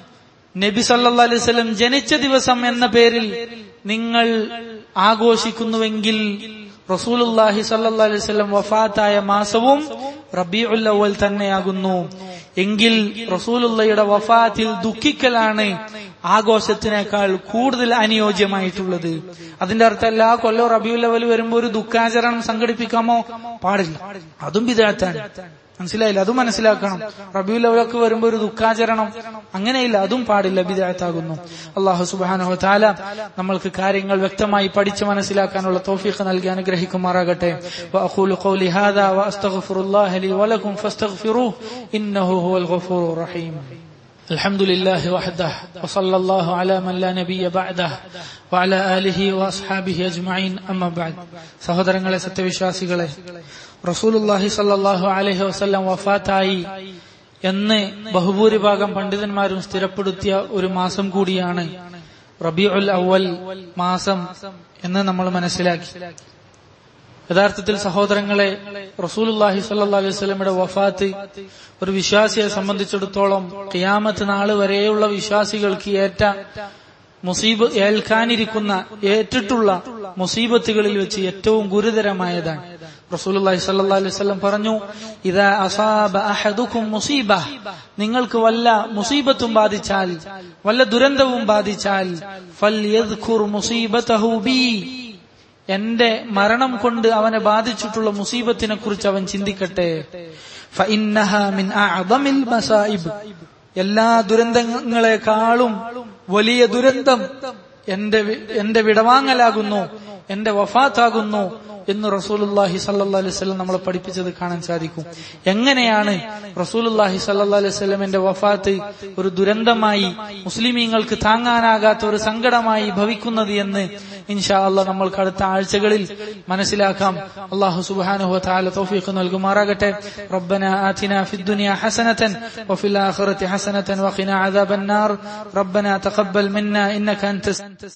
S1: നബി സല്ലാ അലൈവലം ജനിച്ച ദിവസം എന്ന പേരിൽ നിങ്ങൾ ആഘോഷിക്കുന്നുവെങ്കിൽ റസൂലുല്ലാഹി സല്ലാ അലൈവല്ലം വഫാത്തായ മാസവും റബിഉൽ അവൽ തന്നെയാകുന്നു എങ്കിൽ റസൂലുള്ളയുടെ വഫാത്തിൽ ദുഃഖിക്കലാണ് ആഘോഷത്തിനേക്കാൾ കൂടുതൽ അനുയോജ്യമായിട്ടുള്ളത് അതിന്റെ അർത്ഥം എല്ലാ കൊല്ലം റബിയുൽ അവൽ വരുമ്പോ ഒരു ദുഃഖാചരണം സംഘടിപ്പിക്കാമോ പാടില്ല അതും വിദാത്താണ് മനസ്സിലായില്ല അതും മനസ്സിലാക്കണം റബിയുൽ അവലൊക്കെ വരുമ്പോ ഒരു ദുഃഖാചരണം അങ്ങനെയില്ല അതും പാടില്ല ബിദാത്താകുന്നു അള്ളാഹു സുബാനഹു താല നമ്മൾക്ക് കാര്യങ്ങൾ വ്യക്തമായി പഠിച്ച് മനസ്സിലാക്കാനുള്ള തോഫീഖ് നൽകി അനുഗ്രഹിക്കുമാറാകട്ടെ وأقول قولي هذا وأستغفر الله لي ولكم فاستغفروه إنه هو الغفور الرحيم الحمد لله وحده وصلى الله على من لا نبي بعده وعلى آله وأصحابه أجمعين أما بعد സഹോദരങ്ങളെ സത്യവിശ്വാസികളെ റസൂലുല്ലാഹി സല്ലാഹു അലഹി വസ്ല്ലാം വഫാത്തായി എന്ന് ബഹുഭൂരിഭാഗം പണ്ഡിതന്മാരും സ്ഥിരപ്പെടുത്തിയ ഒരു മാസം കൂടിയാണ് റബിഉൽ അവൽ മാസം എന്ന് നമ്മൾ മനസ്സിലാക്കി യഥാർത്ഥത്തിൽ സഹോദരങ്ങളെ റസൂലുല്ലാഹി സല്ലാ അലൈഹി സ്വലമിയുടെ വഫാത്ത് ഒരു വിശ്വാസിയെ സംബന്ധിച്ചിടത്തോളം ഖിയാമത്ത് നാള് വരെയുള്ള വിശ്വാസികൾക്ക് ഏറ്റ മുസീബ് ഏൽക്കാനിരിക്കുന്ന ഏറ്റിട്ടുള്ള മുസീബത്തുകളിൽ വെച്ച് ഏറ്റവും ഗുരുതരമായതാണ് റസൂലുള്ളാഹി സ്വല്ലല്ലാഹു അലൈഹി വസല്ലം പറഞ്ഞു ഇദാ അസാബ അഹദുക്കും മുസീബ നിങ്ങൾക്ക് വല്ല മുസീബത്തും ബാധിച്ചാൽ വല്ല ദുരന്തവും ബാധിച്ചാൽ ഫൽയദ്കുർ മുസീബതഹു ബി എന്റെ മരണം കൊണ്ട് അവനെ ബാധിച്ചിട്ടുള്ള മുസീബത്തിനെ കുറിച്ച് അവൻ ചിന്തിക്കട്ടെ ഫഇന്നഹ മിൻ അഅദമിൽ മസായിബ് എല്ലാ ദുരന്തങ്ങളെക്കാളും വലിയ ദുരന്തം എന്റെ വി- എന്റെ വിടവാങ്ങലാകുന്നു എന്റെ വഫാത്താകുന്നു എന്ന് റസൂലുല്ലാഹി സല്ലല്ലാഹു അലൈഹി വസല്ലം നമ്മളെ പഠിപ്പിച്ചത് കാണാൻ സാധിക്കും എങ്ങനെയാണ് റസൂലുല്ലാഹി സല്ലല്ലാഹു അലൈഹി വസല്ലമിന്റെ വഫാത്ത് ഒരു ദുരന്തമായി മുസ്ലിമീങ്ങൾക്ക് താങ്ങാനാകാത്ത ഒരു സങ്കടമായി ഭവിക്കുന്നത് എന്ന് ഇൻഷാ അള്ളാഹ് നമ്മൾക്ക് അടുത്ത ആഴ്ചകളിൽ മനസ്സിലാക്കാം അള്ളാഹു സുബ്ഹാനഹു വതആല തൗഫീഖ് നൽകുമാറാകട്ടെ റബ്ബന ആതിന ഫിദ് ദുനിയ ഹസനതൻ വഫിൽ ആഖിറതി ഹസനതൻ വഖിന അദാബൻ നാർ റബ്ബന തഖബ്ബൽ മിന്ന ഇന്നക അൻത